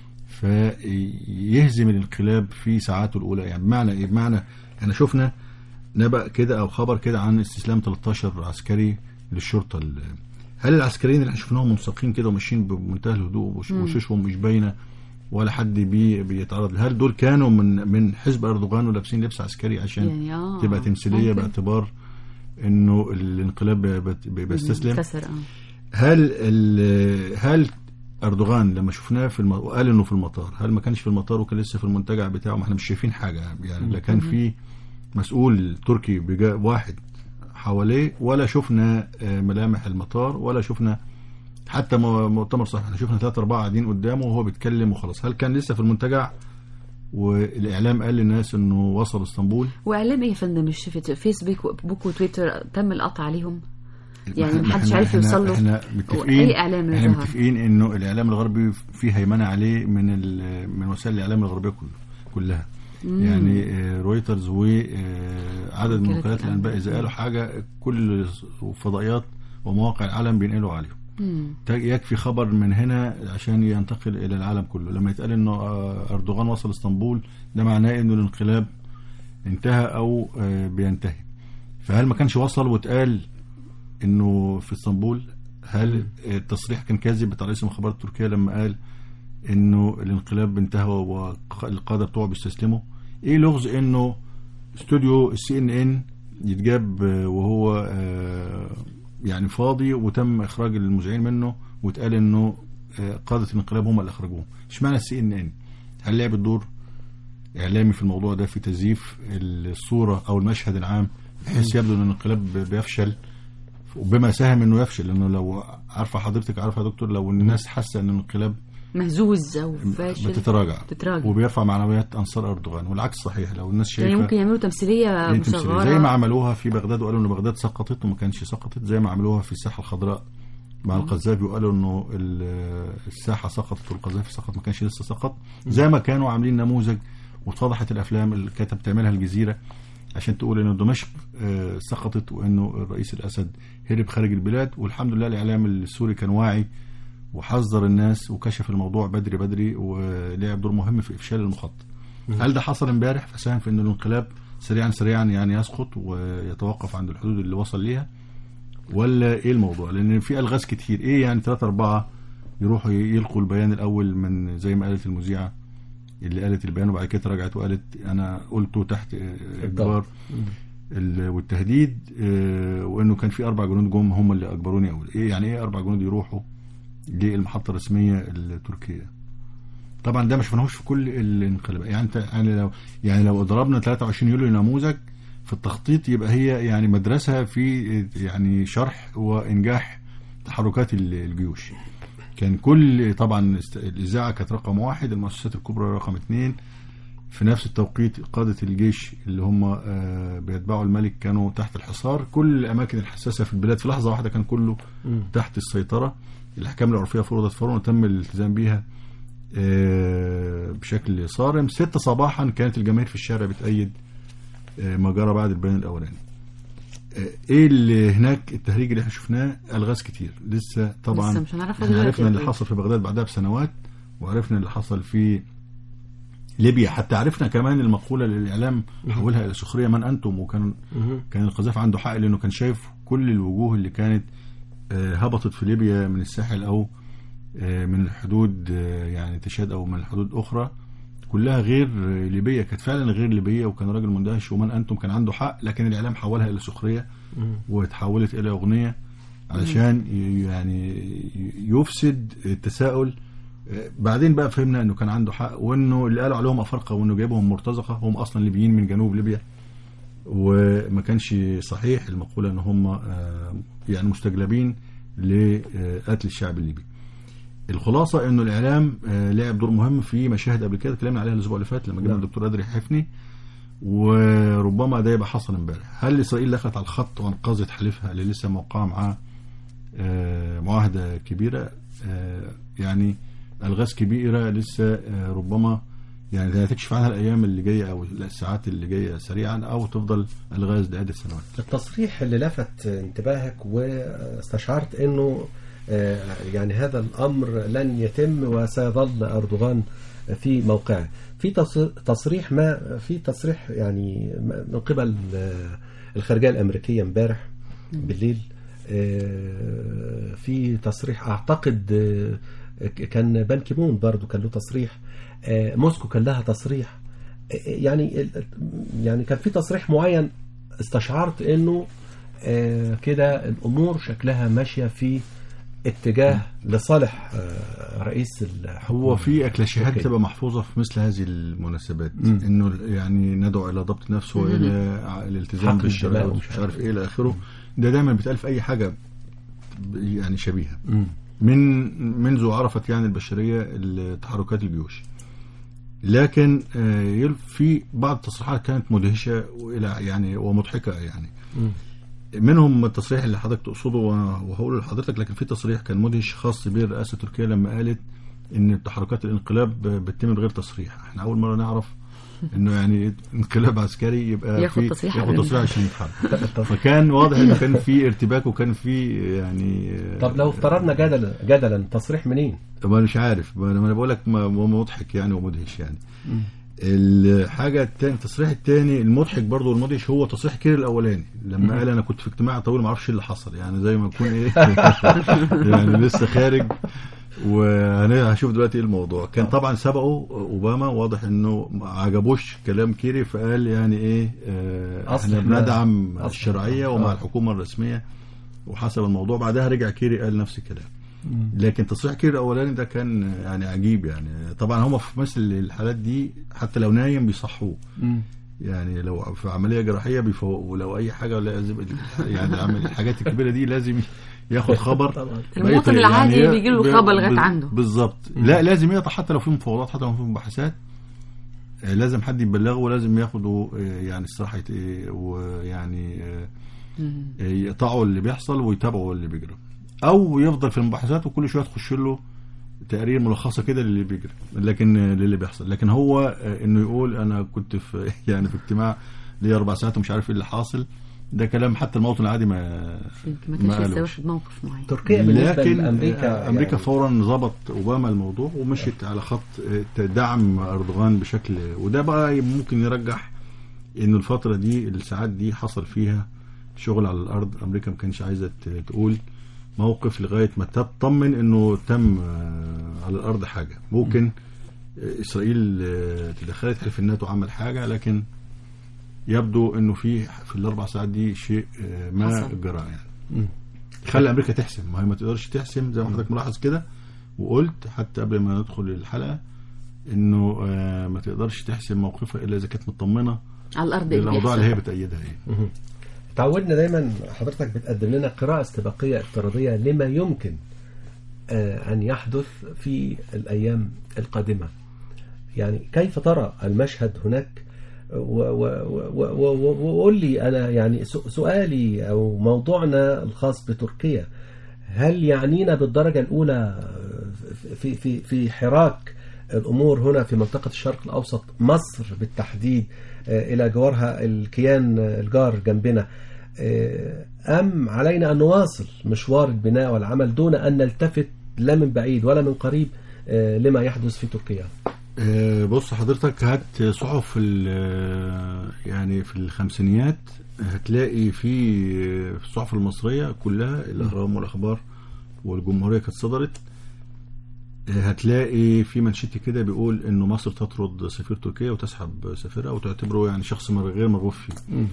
فيهزم الانقلاب في ساعاته الاولى يعني بمعنى ايه بمعنى احنا شفنا نبأ كده او خبر كده عن استسلام 13 عسكري للشرطه ال- هل العسكريين اللي احنا شفناهم منسقين كده وماشيين بمنتهى الهدوء وش- وشوشهم مش باينه ولا حد بي بيتعرض هل دول كانوا من من حزب اردوغان ولابسين لبس عسكري عشان يعني آه، تبقى تمثيليه ممكن. باعتبار انه الانقلاب بيت- بيستسلم انكسر اه هل ال- هل اردوغان لما شفناه في الم... وقال انه في المطار هل ما كانش في المطار وكان لسه في المنتجع بتاعه ما احنا مش شايفين حاجه يعني لا كان في مسؤول تركي بجا واحد حواليه ولا شفنا آه، ملامح المطار ولا شفنا حتى م- مؤتمر صحفي احنا شفنا ثلاثة أربعة قاعدين قدامه وهو بيتكلم وخلاص هل كان لسه في المنتجع والإعلام قال للناس إنه وصل اسطنبول واعلام ايه يا فندم مش في فيسبوك بوك وتويتر تم القطع عليهم يعني ما محدش إحنا- عارف إحنا- يوصل له احنا متفقين اي اعلام احنا ظهر متفقين انه الاعلام الغربي في هيمنه عليه من ال- من وسائل الاعلام الغربيه كله كلها يعني آه، رويترز وعدد من وكالة وكالات الانباء اذا قالوا حاجه كل فضائيات ومواقع العالم بينقلوا عليهم مم. تا- يكفي خبر من هنا عشان ينتقل الى العالم كله لما يتقال انه آه، اردوغان وصل اسطنبول ده معناه انه الانقلاب انتهى او آه، بينتهي فهل ما كانش وصل واتقال انه في اسطنبول هل التصريح كان كاذب بتاع رئيس المخابرات التركيه لما قال انه الانقلاب انتهى والقاده بتوعه بيستسلموا ايه لغز انه استوديو السي ان ان يتجاب آه، وهو آه، يعني فاضي وتم اخراج المذيعين منه واتقال انه آه، قاده الانقلاب هم اللي اخرجوه اشمعنى السي ان ان هل لعب الدور اعلامي في الموضوع ده في تزييف الصوره او المشهد العام بحيث يبدو ان الانقلاب بيفشل وبما ساهم انه يفشل لانه لو عارفه حضرتك عارفه يا دكتور لو الناس حاسه ان الانقلاب مهزوز او فاشل بتتراجع بتتراجع. وبيرفع معنويات انصار اردوغان والعكس صحيح لو الناس شايفه يعني ممكن يعملوا تمثيليه يعني تمثيلية. مصغره زي ما عملوها في بغداد وقالوا ان بغداد سقطت وما كانش سقطت زي ما عملوها في الساحه الخضراء مع القذافي وقالوا انه ال- الساحه سقطت والقذافي سقط ما كانش لسه سقط زي ما كانوا عاملين نموذج واتفضحت الافلام اللي كانت بتعملها الجزيره عشان تقول انه دمشق آه، سقطت وانه الرئيس الاسد هرب خارج البلاد والحمد لله الاعلام السوري كان واعي وحذر الناس وكشف الموضوع بدري بدري ولعب دور مهم في افشال المخطط. هل ده حصل امبارح فساهم في ان الانقلاب سريعا سريعا يعني يسقط ويتوقف عند الحدود اللي وصل ليها ولا ايه الموضوع؟ لان في الغاز كتير ايه يعني ثلاثة أربعة يروحوا يلقوا البيان الاول من زي ما قالت المذيعه اللي قالت البيان وبعد كده رجعت وقالت انا قلته تحت آه، اجبار ال- والتهديد آه، وانه كان في اربع جنود جم هم اللي اجبروني اقول ايه يعني ايه اربع جنود يروحوا للمحطه الرسميه التركيه طبعا ده ما شفناهوش في كل الانقلابات يعني انت يعني لو يعني لو ضربنا 23 يوليو نموذج في التخطيط يبقى هي يعني مدرسه في يعني شرح وانجاح تحركات ال- الجيوش كان كل طبعا است- الاذاعه كانت رقم واحد المؤسسات الكبرى رقم اثنين في نفس التوقيت قادة الجيش اللي هم آه، بيتبعوا الملك كانوا تحت الحصار كل الأماكن الحساسة في البلاد في لحظة واحدة كان كله تحت السيطرة الأحكام العرفية فرضت فورا وتم الالتزام بيها آه، بشكل صارم ستة صباحا كانت الجماهير في الشارع بتأيد آه، ما جرى بعد البيان الأولاني آه، ايه اللي هناك التهريج اللي احنا شفناه الغاز كتير لسه طبعا لسه مش هنعرفها احنا دلوقتي عرفنا اللي أكيد. حصل في بغداد بعدها بسنوات وعرفنا اللي حصل في ليبيا حتى عرفنا كمان المقولة اللي الإعلام حولها إلى سخرية من أنتم وكان كان القذافي عنده حق لأنه كان شايف كل الوجوه اللي كانت آه، هبطت في ليبيا من الساحل أو آه، من الحدود آه، يعني تشاد أو من الحدود أخرى كلها غير آه، ليبية كانت فعلا غير ليبية وكان راجل مندهش ومن أنتم كان عنده حق لكن الإعلام حولها إلى سخرية وتحولت إلى أغنية علشان ي- يعني ي- يفسد التساؤل آه، بعدين بقى فهمنا انه كان عنده حق وانه اللي قالوا عليهم افارقه وانه جايبهم مرتزقه هم اصلا ليبيين من جنوب ليبيا وما كانش صحيح المقوله ان هم آه، يعني مستجلبين لقتل الشعب الليبي. الخلاصه انه الاعلام آه، لعب دور مهم في مشاهد قبل كده اتكلمنا عليها الاسبوع اللي فات لما جبنا نعم. الدكتور ادري حفني وربما ده يبقى حصل امبارح هل اسرائيل دخلت على الخط وانقذت حليفها اللي لسه موقعه معاه آه، معاهده كبيره آه، يعني الغاز كبيره لسه آه، ربما يعني هتكشف عنها الايام اللي جايه او الساعات اللي جايه سريعا او تفضل الغاز لعده سنوات التصريح اللي لفت انتباهك واستشعرت انه آه، يعني هذا الامر لن يتم وسيظل اردوغان في موقعه في تص- تصريح ما في تصريح يعني من قبل آه، الخارجيه الامريكيه امبارح بالليل آه، في تصريح اعتقد آه، كان بان كيمون برضو كان له تصريح آه، موسكو كان لها تصريح آه، يعني ال- يعني كان في تصريح معين استشعرت انه آه، كده الامور شكلها ماشيه في اتجاه لصالح آه، رئيس الحكومه هو في اكلاشيهات أوكي. بتبقى محفوظه في مثل هذه المناسبات مم. انه يعني ندعو الى ضبط نفسه والى الالتزام حقن بالشرع الدماء ومش ومش عارف ايه الى اخره ده دايما بيتقال في اي حاجه ب- يعني شبيهه مم. من منذ عرفت يعني البشريه تحركات الجيوش لكن آه، يل- في بعض التصريحات كانت مدهشه والى يعني ومضحكه يعني مم. منهم التصريح اللي حضرتك تقصده وأنا- وهقوله لحضرتك لكن في تصريح كان مدهش خاص بالرئاسه التركيه لما قالت ان تحركات الانقلاب بتتم من غير تصريح احنا اول مره نعرف انه يعني انقلاب عسكري يبقى ياخد في تصريح ياخد قبل تصريح عشان يتحرك فكان واضح انه كان في ارتباك وكان في يعني طب لو افترضنا جدلا جدلا تصريح منين؟ طب انا مش عارف ما انا بقول لك ما- ما مضحك يعني ومدهش يعني الحاجه التانية التصريح الثاني المضحك برضه والمدهش هو تصريح كير الاولاني لما قال انا كنت في اجتماع طويل ما اعرفش ايه اللي حصل يعني زي ما يكون ايه يعني لسه خارج وهشوف دلوقتي ايه الموضوع كان طبعا سبقه اوباما واضح انه ما عجبوش كلام كيري فقال يعني ايه آه أصل احنا إحنا- بندعم أصل- الشرعيه ومع آه. الحكومه الرسميه وحسب الموضوع بعدها رجع كيري قال نفس الكلام لكن تصريح كير الاولاني ده كان يعني عجيب يعني طبعا هم في مثل الحالات دي حتى لو نايم بيصحوه يعني لو في عمليه جراحيه بيفوقوا ولو اي حاجه لازم يعني العمل- الحاجات الكبيره دي لازم ياخد خبر طبعا. بأي المواطن طريقة. العادي هي بيجي له ب- خبر لغاية ب- عنده. بالظبط لا لازم يقطع حتى لو في مفاوضات حتى لو في مباحثات آه، لازم حد يبلغه ولازم ياخده آه، يعني الصراحه يت- آه، ويعني آه، آه، يقطعوا اللي بيحصل ويتابعوا اللي بيجرى او يفضل في المباحثات وكل شويه تخش له تقارير ملخصه كده للي بيجري لكن آه، للي بيحصل لكن هو آه، انه يقول انا كنت في يعني في اجتماع لي اربع ساعات ومش عارف ايه اللي حاصل ده كلام حتى المواطن العادي ما ما كانش لسه قالوش. واخد موقف معين تركيا بالنسبه لكن لامريكا امريكا يعني فورا ظبط اوباما الموضوع ومشيت على خط دعم اردوغان بشكل وده بقى ممكن يرجح انه الفتره دي الساعات دي حصل فيها شغل على الارض امريكا ما كانش عايزه ت- تقول موقف لغايه ما تطمن انه تم آه، على الارض حاجه ممكن آه، اسرائيل آه، تدخلت حلف الناتو عمل حاجه لكن يبدو انه في في الاربع ساعات دي شيء آه، ما حصل. جرى يعني خلي امريكا تحسم ما هي ما تقدرش تحسم زي ما حضرتك ملاحظ كده وقلت حتى قبل ما ندخل الحلقه انه آه، ما تقدرش تحسم موقفها الا اذا كانت مطمنه على الارض إيه للاوضاع بيحصل. اللي هي بتأيدها ايه تعودنا دايما حضرتك بتقدم لنا قراءة استباقية افتراضية لما يمكن آه، أن يحدث في الأيام القادمة يعني كيف ترى المشهد هناك و- و- و- و- و- وقول لي أنا يعني سو- سؤالي أو موضوعنا الخاص بتركيا هل يعنينا بالدرجة الأولى في في في حراك الأمور هنا في منطقة الشرق الأوسط مصر بالتحديد آه، إلى جوارها الكيان آه، الجار جنبنا آه، أم علينا أن نواصل مشوار البناء والعمل دون أن نلتفت لا من بعيد ولا من قريب آه، لما يحدث في تركيا آه، بص حضرتك هات صحف ال- يعني في الخمسينيات هتلاقي في في الصحف المصرية كلها الأهرام والأخبار والجمهورية كانت صدرت آه، هتلاقي في منشط كده بيقول انه مصر تطرد سفير تركيا وتسحب سفيرها وتعتبره يعني شخص مر- غير مرغوب فيه.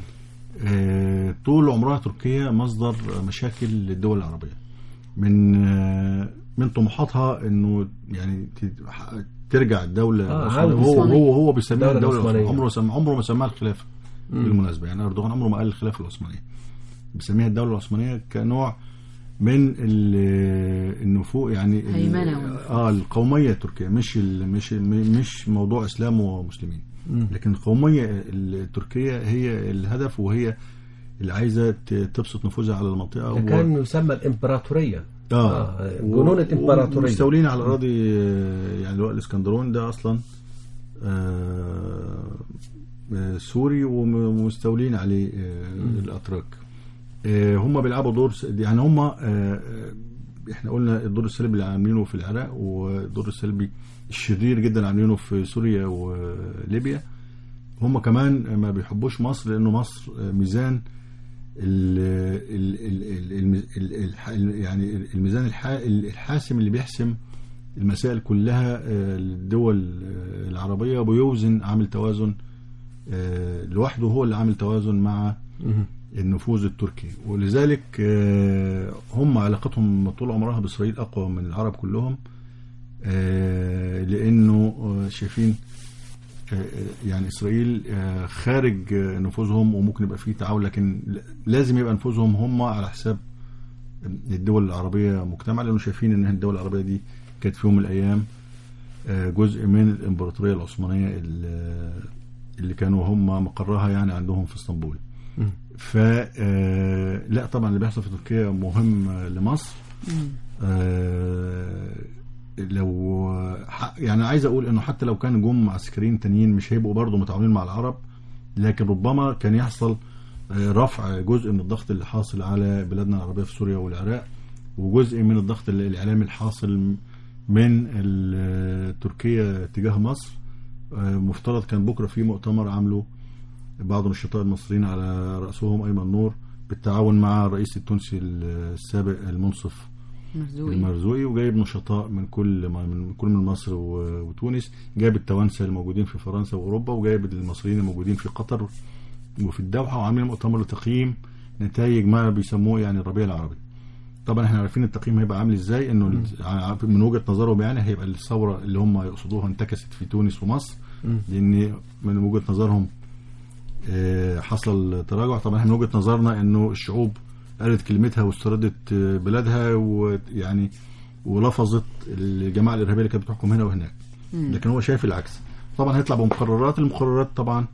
آه، طول عمرها تركيا مصدر مشاكل للدول العربية. من آه، من طموحاتها انه يعني ت- ح- ترجع الدولة آه، العثمانية. عاوز هو العثمانية. هو هو بيسميها الدولة الدولة العثمانية العثمانية. عمره سم عمره ما سماها الخلافة بالمناسبة يعني أردوغان عمره ما قال الخلافة العثمانية بيسميها الدولة العثمانية كنوع من ال- النفوذ يعني ال- هيمنة والنفوذ. اه القومية التركية مش ال- مش م- مش موضوع إسلام ومسلمين لكن القوميه التركيه هي الهدف وهي اللي عايزه ت- تبسط نفوذها على المنطقه و- كان يسمى الامبراطوريه اه جنون الامبراطوريه مستولين على اراضي آه، يعني اللي هو الاسكندرون ده اصلا آه، آه، سوري وم- ومستولين عليه آه، الاتراك آه، هم بيلعبوا دور س- يعني هم آه، آه، احنا قلنا الدور السلبي اللي عاملينه في العراق والدور السلبي الشرير جدا عاملينه في سوريا وليبيا هم كمان ما بيحبوش مصر لانه مصر آه، ميزان ال ال ال ال ال الح- ال يعني الميزان الح- الحاسم اللي بيحسم المسائل كلها آه، للدول آه، العربية وبيوزن عامل توازن آه، لوحده هو اللي عامل توازن مع النفوذ التركي ولذلك آه، هم علاقتهم طول عمرها بإسرائيل أقوى من العرب كلهم آه، لأنه آه، شايفين آه، يعني اسرائيل آه، خارج آه، نفوذهم وممكن يبقى فيه تعاون لكن ل- لازم يبقى نفوذهم هم على حساب الدول العربيه مجتمع لانه شايفين ان الدول العربيه دي كانت في يوم من الايام آه، جزء من الامبراطوريه العثمانيه ال- اللي كانوا هم مقرها يعني عندهم في اسطنبول ف آه، لا طبعا اللي بيحصل في تركيا مهم آه، لمصر آه، لو ح- يعني عايز اقول انه حتى لو كان جم عسكريين تانيين مش هيبقوا برضه متعاونين مع العرب لكن ربما كان يحصل آه، رفع جزء من الضغط اللي حاصل على بلادنا العربيه في سوريا والعراق وجزء من الضغط ال- الاعلامي الحاصل من ال- تركيا تجاه مصر آه، مفترض كان بكره في مؤتمر عامله بعض النشطاء المصريين على راسهم ايمن نور بالتعاون مع الرئيس التونسي السابق المنصف مرزوقي المرزوقي وجايب نشطاء من كل ما- من كل من مصر و- وتونس جايب التوانسه الموجودين في فرنسا واوروبا وجايب المصريين الموجودين في قطر وفي الدوحه وعاملين مؤتمر لتقييم نتائج ما بيسموه يعني الربيع العربي طبعا احنا عارفين التقييم هيبقى عامل ازاي انه ال- ع- من وجهه نظرهم يعني هيبقى الثوره اللي هم يقصدوها انتكست في تونس ومصر لان من وجهه نظرهم آه، حصل تراجع طبعا احنا من وجهه نظرنا انه الشعوب قالت كلمتها واستردت آه، بلادها ويعني ولفظت الجماعه الارهابيه اللي كانت بتحكم هنا وهناك لكن هو شايف العكس طبعا هيطلع بمقررات المقررات طبعا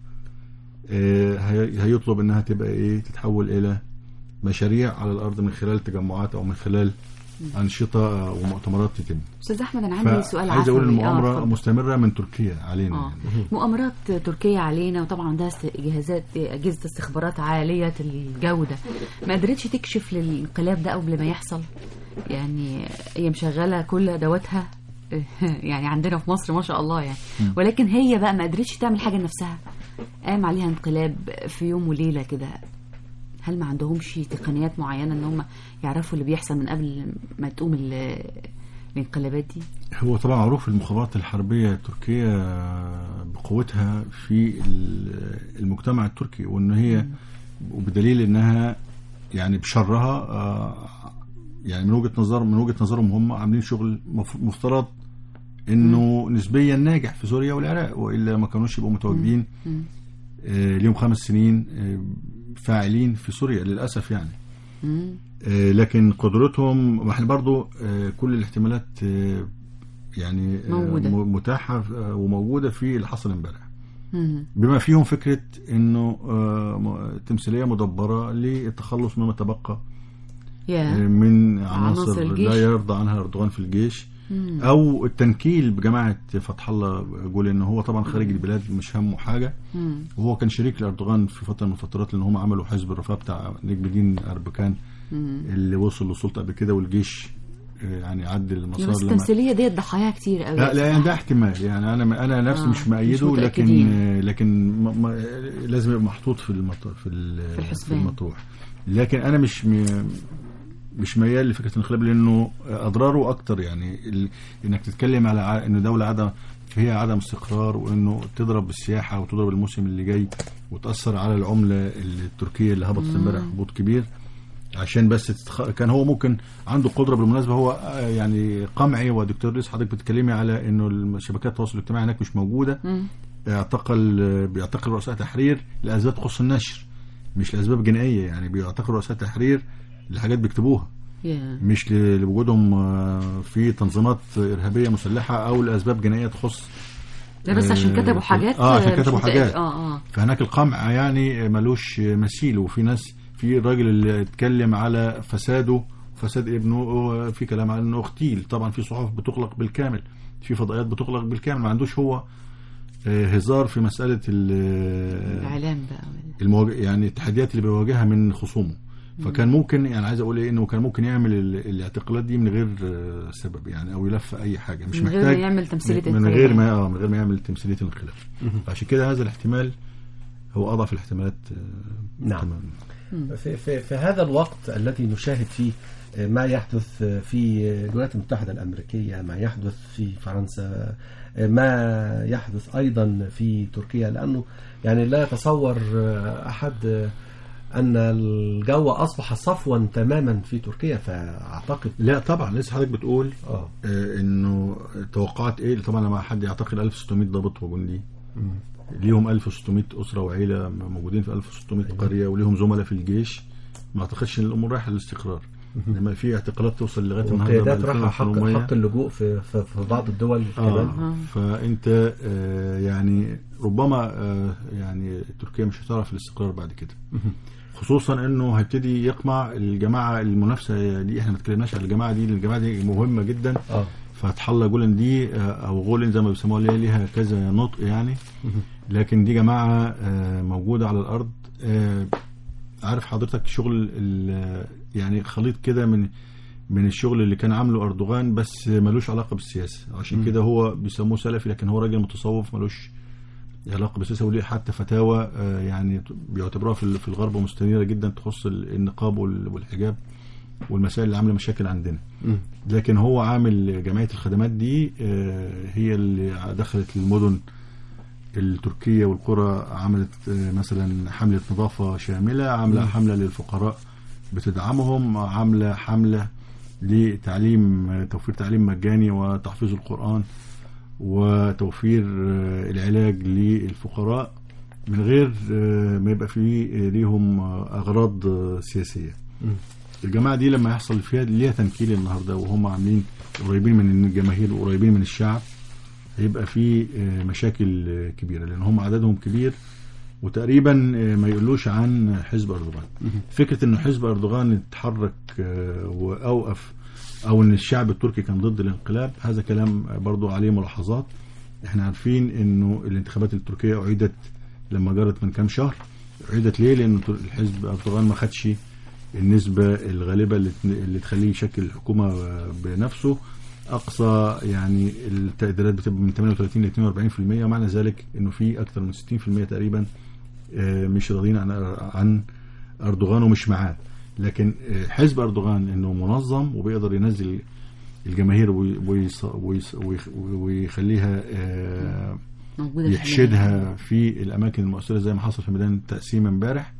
آه، هي- هيطلب انها تبقى ايه تتحول الى مشاريع على الارض من خلال تجمعات او من خلال انشطه ومؤتمرات تتم استاذ احمد انا عندي سؤال عايز اقول عفوي. آه، المؤامره اتفضل. مستمره من تركيا علينا اه يعني. مؤامرات تركية علينا وطبعا ده است- جهازات اجهزه استخبارات عاليه الجوده ما قدرتش تكشف للانقلاب ده قبل ما يحصل يعني هي مشغله كل ادواتها يعني عندنا في مصر ما شاء الله يعني ولكن هي بقى ما قدرتش تعمل حاجه لنفسها قام عليها انقلاب في يوم وليله كده هل ما عندهمش تقنيات معينه ان هم يعرفوا اللي بيحصل من قبل ما تقوم ال- الانقلابات دي هو طبعا معروف المخابرات الحربية التركية بقوتها في ال- المجتمع التركي وان هي وبدليل انها يعني بشرها آه، يعني من وجهة نظر من وجهة نظرهم هم عاملين شغل مف- مفترض انه نسبيا ناجح في سوريا والعراق والا ما كانوش يبقوا متواجدين آه، ليهم خمس سنين آه، فاعلين في سوريا للاسف يعني مم. آه، لكن قدرتهم ما احنا برضو آه، كل الاحتمالات آه، يعني آه، موجودة. م- متاحة آه، وموجودة في اللي حصل امبارح مم. بما فيهم فكرة انه آه، م- تمثيلية مدبرة للتخلص مما تبقى آه، يا من عناصر عناصر الجيش. لا يرضى عنها اردوغان في الجيش مم. او التنكيل بجماعة فتح الله جول ان هو طبعا خارج البلاد مش همه حاجة مم. وهو كان شريك لاردوغان في فتره من الفترات لان هم عملوا حزب الرفاه بتاع نجم الدين اربكان مم. اللي وصل للسلطه قبل كده والجيش آه، يعني عدل يا المسار بس لما التمثيلية ديت ضحاياها كتير قوي لا لا يعني ده احتمال يعني انا انا نفسي آه، مش مش مأيده لكن متأكدين. آه، لكن ما ما لازم يبقى محطوط في المط... في ال- في الحسبان. المطروح لكن انا مش م... مش ميال لفكره الانقلاب لانه اضراره اكتر يعني ال... انك تتكلم على ع... ان دوله عدم فيها عدم استقرار وانه تضرب بالسياحه وتضرب الموسم اللي جاي وتاثر على العمله التركيه اللي هبطت امبارح هبوط كبير عشان بس تتخ... كان هو ممكن عنده قدره بالمناسبه هو آه، يعني قمعي ودكتور ريس حضرتك بتتكلمي على انه شبكات التواصل الاجتماعي هناك مش موجوده مم. اعتقل بيعتقل رؤساء تحرير لاسباب تخص النشر مش لاسباب جنائيه يعني بيعتقل رؤساء تحرير لحاجات بيكتبوها يا مش ل- لوجودهم آه، في تنظيمات ارهابيه مسلحه او لاسباب جنائيه تخص ده بس عشان آه، كتبوا حاجات اه عشان مش كتبوا متأكد- حاجات اه اه فهناك القمع يعني ملوش مثيل وفي ناس في الراجل اللي اتكلم على فساده فساد ابنه في كلام على انه اغتيل طبعا في صحف بتغلق بالكامل في فضائيات بتغلق بالكامل ما عندوش هو آه، هزار في مساله ال- الاعلام بقى وال- المواجه يعني التحديات اللي بيواجهها من خصومه فكان ممكن يعني عايز اقول ايه انه كان ممكن يعمل ال- الاعتقالات دي من غير آه، سبب يعني او يلف اي حاجه مش من غير محتاج ما يعمل تمثيلية من انقلاب. غير ما اه من غير ما يعمل تمثيليه الانقلاب فعشان كده هذا الاحتمال هو اضعف الاحتمالات آه، نعم. تماماً. في, في, في هذا الوقت الذي نشاهد فيه ما يحدث في الولايات المتحدة الأمريكية ما يحدث في فرنسا ما يحدث أيضا في تركيا لأنه يعني لا يتصور أحد أن الجو أصبح صفوا تماما في تركيا فأعتقد لا طبعا لسه حضرتك بتقول آه. آه انه توقعات ايه طبعا لما حد يعتقل 1600 ضابط وجندي ليهم 1600 اسره وعيله موجودين في 1600 قريه وليهم زملاء في الجيش ما اعتقدش ان الامور رايحه للاستقرار لما في اعتقالات توصل لغايه النهارده وقيادات ب راح حق, 2800. حق اللجوء في, في, في بعض الدول كمان آه. فانت آه يعني ربما آه يعني تركيا مش هتعرف الاستقرار بعد كده خصوصا انه هيبتدي يقمع الجماعه المنافسه دي احنا ما اتكلمناش على الجماعه دي لأن الجماعه دي مهمه جدا آه. فتح الله جولن دي آه، او غولن زي ما بيسموها اللي هي ليها كذا نطق يعني لكن دي جماعه آه، موجوده على الارض آه، عارف حضرتك شغل ال- يعني خليط كده من من الشغل اللي كان عامله اردوغان بس ملوش علاقه بالسياسه عشان كده هو بيسموه سلفي لكن هو راجل متصوف ملوش علاقه بالسياسه وليه حتى فتاوى آه، يعني بيعتبروها في ال- في الغرب مستنيره جدا تخص ال- النقاب وال- والحجاب والمسائل اللي عامله مشاكل عندنا لكن هو عامل جمعيه الخدمات دي آه، هي اللي دخلت المدن التركيه والقرى عملت آه، مثلا حمله نظافه شامله عامله حمله للفقراء بتدعمهم عامله حمله لتعليم آه، توفير تعليم مجاني وتحفيظ القران وتوفير آه، العلاج للفقراء من غير آه، ما يبقى فيه آه، ليهم آه، اغراض آه، سياسيه الجماعه دي لما يحصل فيها ليها تنكيل النهارده وهم عاملين قريبين من الجماهير وقريبين من الشعب هيبقى في آه، مشاكل آه، كبيره لان هم عددهم كبير وتقريبا آه، ما يقولوش عن حزب اردوغان فكره انه حزب اردوغان اتحرك آه، واوقف او ان الشعب التركي كان ضد الانقلاب هذا كلام برضو عليه ملاحظات احنا عارفين انه الانتخابات التركيه اعيدت لما جرت من كام شهر اعيدت ليه لان الحزب اردوغان ما خدش النسبه الغالبه اللي اللي تخليه يشكل الحكومه بنفسه اقصى يعني التقديرات بتبقى من 38 ل 42% ومعنى ذلك انه في اكثر من 60% تقريبا آه، مش راضيين عن عن اردوغان ومش معاه لكن آه، حزب اردوغان انه منظم وبيقدر ينزل الجماهير وي- ويص- ويص- ويخ- ويخليها آه، موجودة في يحشدها في الاماكن المؤثره زي ما حصل في ميدان التقسيم امبارح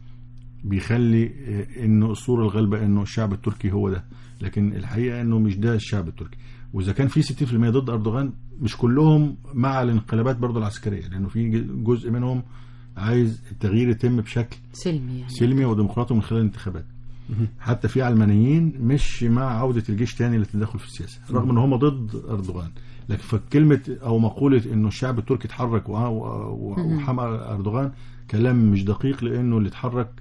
بيخلي آه، انه الصوره الغالبه انه الشعب التركي هو ده لكن الحقيقه انه مش ده الشعب التركي واذا كان في 60% ضد اردوغان مش كلهم مع الانقلابات برضه العسكريه لانه في ج- جزء منهم عايز التغيير يتم بشكل سلمي يعني سلمي وديمقراطي من خلال الانتخابات حتى في علمانيين مش مع عودة الجيش تاني للتدخل في السياسة رغم ان هم ضد اردوغان لكن فكلمة او مقولة انه الشعب التركي اتحرك وع- و- وحمى اردوغان كلام مش دقيق لانه اللي اتحرك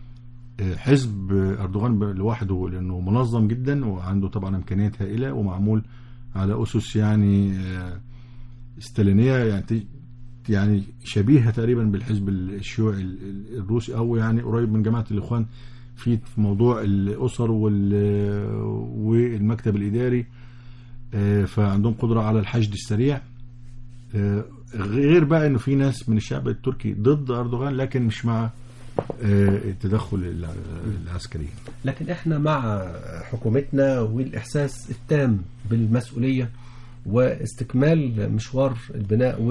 آه، حزب اردوغان ب- لوحده لانه منظم جدا وعنده طبعا امكانيات هائلة ومعمول على اسس يعني آه، ستالينية يعني ت- يعني شبيهة تقريبا بالحزب الشيوعي ال- ال- الروسي او يعني قريب من جماعة الاخوان في في موضوع الاسر وال- والمكتب الاداري آه، فعندهم قدره على الحشد السريع آه، غير بقى انه في ناس من الشعب التركي ضد اردوغان لكن مش مع آه، التدخل الع- العسكري لكن احنا مع حكومتنا والاحساس التام بالمسؤوليه واستكمال مشوار البناء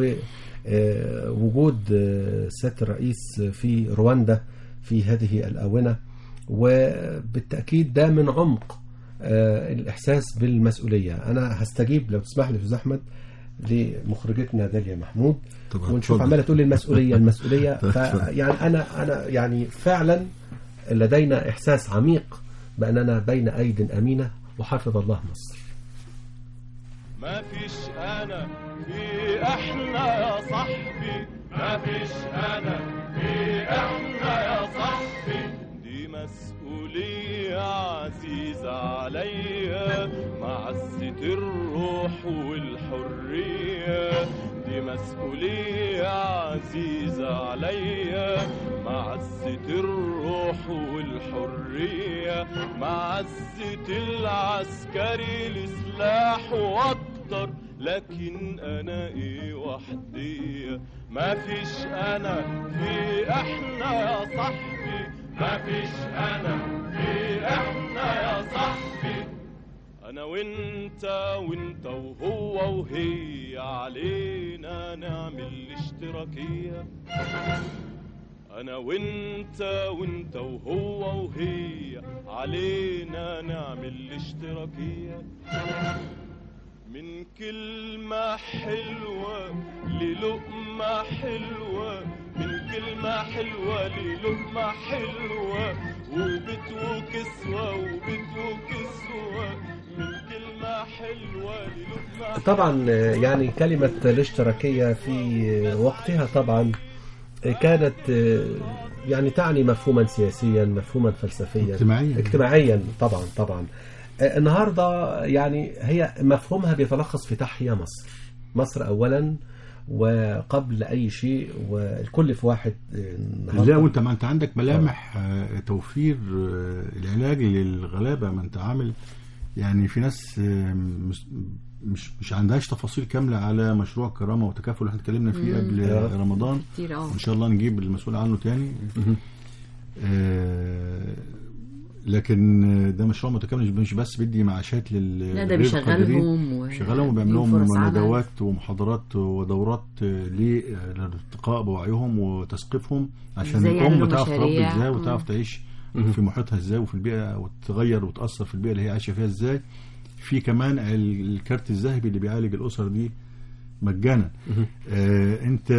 ووجود سياده الرئيس في رواندا في هذه الاونه وبالتاكيد ده من عمق آه، الاحساس بالمسؤوليه انا هستجيب لو تسمح لي يا استاذ احمد لمخرجتنا داليا محمود طبعا، ونشوف اتفضل. عماله تقول لي المسؤوليه المسؤوليه اتفضل. فيعني انا انا يعني فعلا لدينا احساس عميق باننا بين ايد امينه وحفظ الله مصر ما فيش انا في احنا يا صاحبي مفيش انا في احنا يا صاحبي دي مسؤولية عزيزة عليا معزة الروح والحرية دي مسؤولية عزيزة عليا معزة الروح والحرية معزة العسكري لسلاح واكتر لكن انا ايه وحدي مفيش انا في احنا يا صاحبي مفيش انا في احنا يا صاحبي انا وانت وانت وهو وهي علينا نعمل اشتراكية انا وانت وانت وهو وهي علينا نعمل اشتراكية من كلمة حلوة للقمة حلوة من كلمة حلوة للقمة حلوة وبت وكسوة وبت وكسوة من كلمة حلوة للقمة طبعا آه، يعني كلمة الاشتراكية في آه، وقتها طبعا آه، كانت آه، يعني تعني مفهوما سياسيا مفهوما فلسفيا اجتماعياً. اجتماعيا طبعا طبعا آه، النهارده يعني هي مفهومها بيتلخص في تحيا مصر مصر اولا وقبل اي شيء والكل في واحد آه، النهاردة. لا وانت ما انت عندك ملامح آه، توفير آه، العلاج للغلابه ما انت عامل يعني في ناس آه، مش مش مش عندهاش تفاصيل كامله على مشروع كرامه وتكافل اللي احنا اتكلمنا فيه قبل آه. رمضان كتير اه وان شاء الله نجيب المسؤول عنه تاني آه، لكن آه، ده مشروع متكامل مش بس بيدي معاشات لل لا ده غير القادرين. بيشغلهم و- بيشغلهم وبيعمل ليهم لهم فرص عمل. ندوات ومحاضرات ودورات آه، للارتقاء بوعيهم وتثقيفهم عشان إزاي الام يعملوا تعرف تربي مشاريع. ازاي مم. وتعرف تعيش في محيطها ازاي وفي البيئه وتتغير وتاثر في البيئه اللي هي عايشه فيها ازاي في كمان ال- الكارت الذهبي اللي بيعالج الاسر دي مجانا آه انت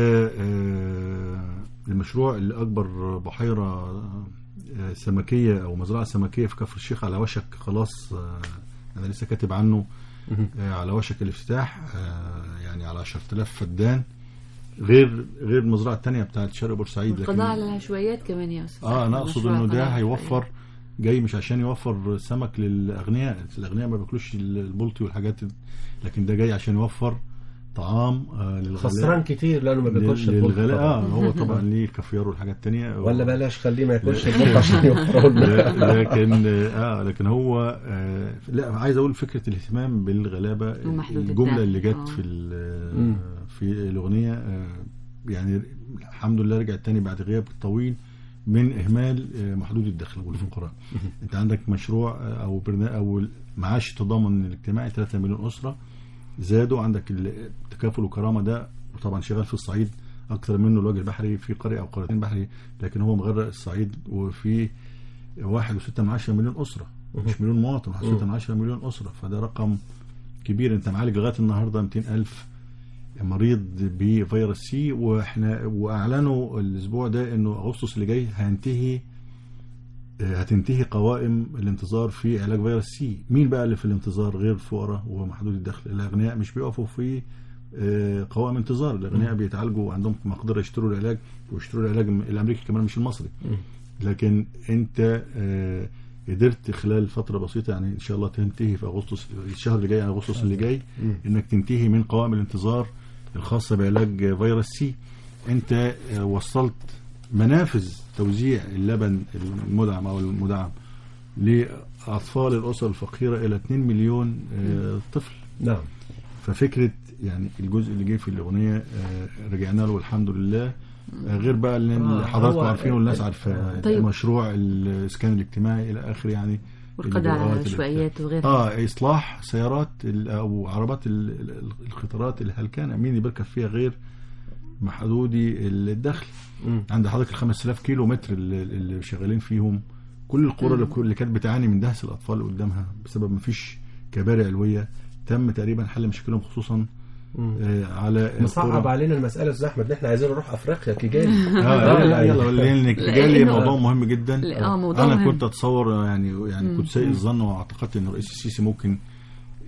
آه المشروع اللي اكبر بحيره آه سمكيه او مزرعه سمكيه في كفر الشيخ على وشك خلاص آه انا لسه كاتب عنه آه على وشك الافتتاح آه يعني على 10000 فدان غير غير المزرعه الثانيه بتاعت شرق بورسعيد والقضاء على العشوائيات كمان يا استاذ اه انا اقصد مشروع انه القضاء ده على هيوفر العشوائيات. جاي مش عشان يوفر سمك للاغنياء الاغنياء ما بياكلوش البلطي والحاجات دي. لكن ده جاي عشان يوفر طعام آه للغلاء خسران كتير لانه ما بياكلش لل- البلط للغلاء طبعاً. اه هو طبعا ليه الكافيار والحاجات التانية ولا بلاش خليه ما ياكلش البلط عشان يوفروا لنا لا لكن اه لكن هو آه لا عايز اقول فكره الاهتمام بالغلابه ومحدود الجمله الدخل. اللي جت آه. في ال- مم. في الاغنيه آه يعني الحمد لله رجعت تاني بعد غياب طويل من اهمال آه، محدود الدخل والفقراء انت عندك مشروع آه، او برنامج او معاش التضامن الاجتماعي 3 مليون اسره زادوا عندك التكافل وكرامه ده وطبعا شغال في الصعيد اكثر منه الوجه البحري في قريه او قريتين بحري لكن هو مغرق الصعيد وفي واحد وستة من عشرة مليون أسرة مش مليون مواطن واحد وستة من عشرة مليون أسرة فده رقم كبير أنت معالج لغاية النهاردة 200 ألف مريض بفيروس سي واحنا واعلنوا الاسبوع ده انه اغسطس اللي جاي هينتهي آه، هتنتهي قوائم الانتظار في علاج فيروس سي مين بقى اللي في الانتظار غير الفقراء ومحدود الدخل الاغنياء مش بيقفوا في آه، قوائم انتظار الاغنياء بيتعالجوا وعندهم مقدره يشتروا العلاج ويشتروا العلاج الامريكي كمان مش المصري لكن انت آه، قدرت خلال فترة بسيطة يعني ان شاء الله تنتهي في اغسطس الشهر اللي جاي يعني اغسطس اللي جاي انك تنتهي من قوائم الانتظار الخاصة بعلاج فيروس سي انت آه، وصلت منافذ توزيع اللبن المدعم او المدعم لاطفال الاسر الفقيرة الى 2 مليون آه، طفل نعم ففكره يعني الجزء اللي جه في الاغنيه آه، رجعنا له الحمد لله آه، غير بقى اللي آه، حضراتكم هو- عارفينه والناس عارفاه طيب. مشروع الاسكان الاجتماعي الى اخره يعني والقضاء على الإجراءات العشوائيات وغيرها اه اصلاح سيارات ال- او عربات ال- ال- القطارات الهلكانه مين اللي بيركب فيها غير محدودي الدخل مم. عند حضرتك ال 5000 كيلو متر اللي, اللي شغالين فيهم كل القرى اللي, اللي كانت بتعاني من دهس الاطفال اللي قدامها بسبب ما فيش كباري علويه تم تقريبا حل مشاكلهم خصوصا مم. آه على مصعب القرى. علينا المسألة يا أستاذ أحمد إن إحنا عايزين نروح أفريقيا كيجالي اه لا يلا لان جالي لأنه- موضوع مهم جدا لا، آه، موضوع انا مهم. كنت اتصور يعني يعني كنت سيء الظن واعتقدت ان الرئيس السيسي ممكن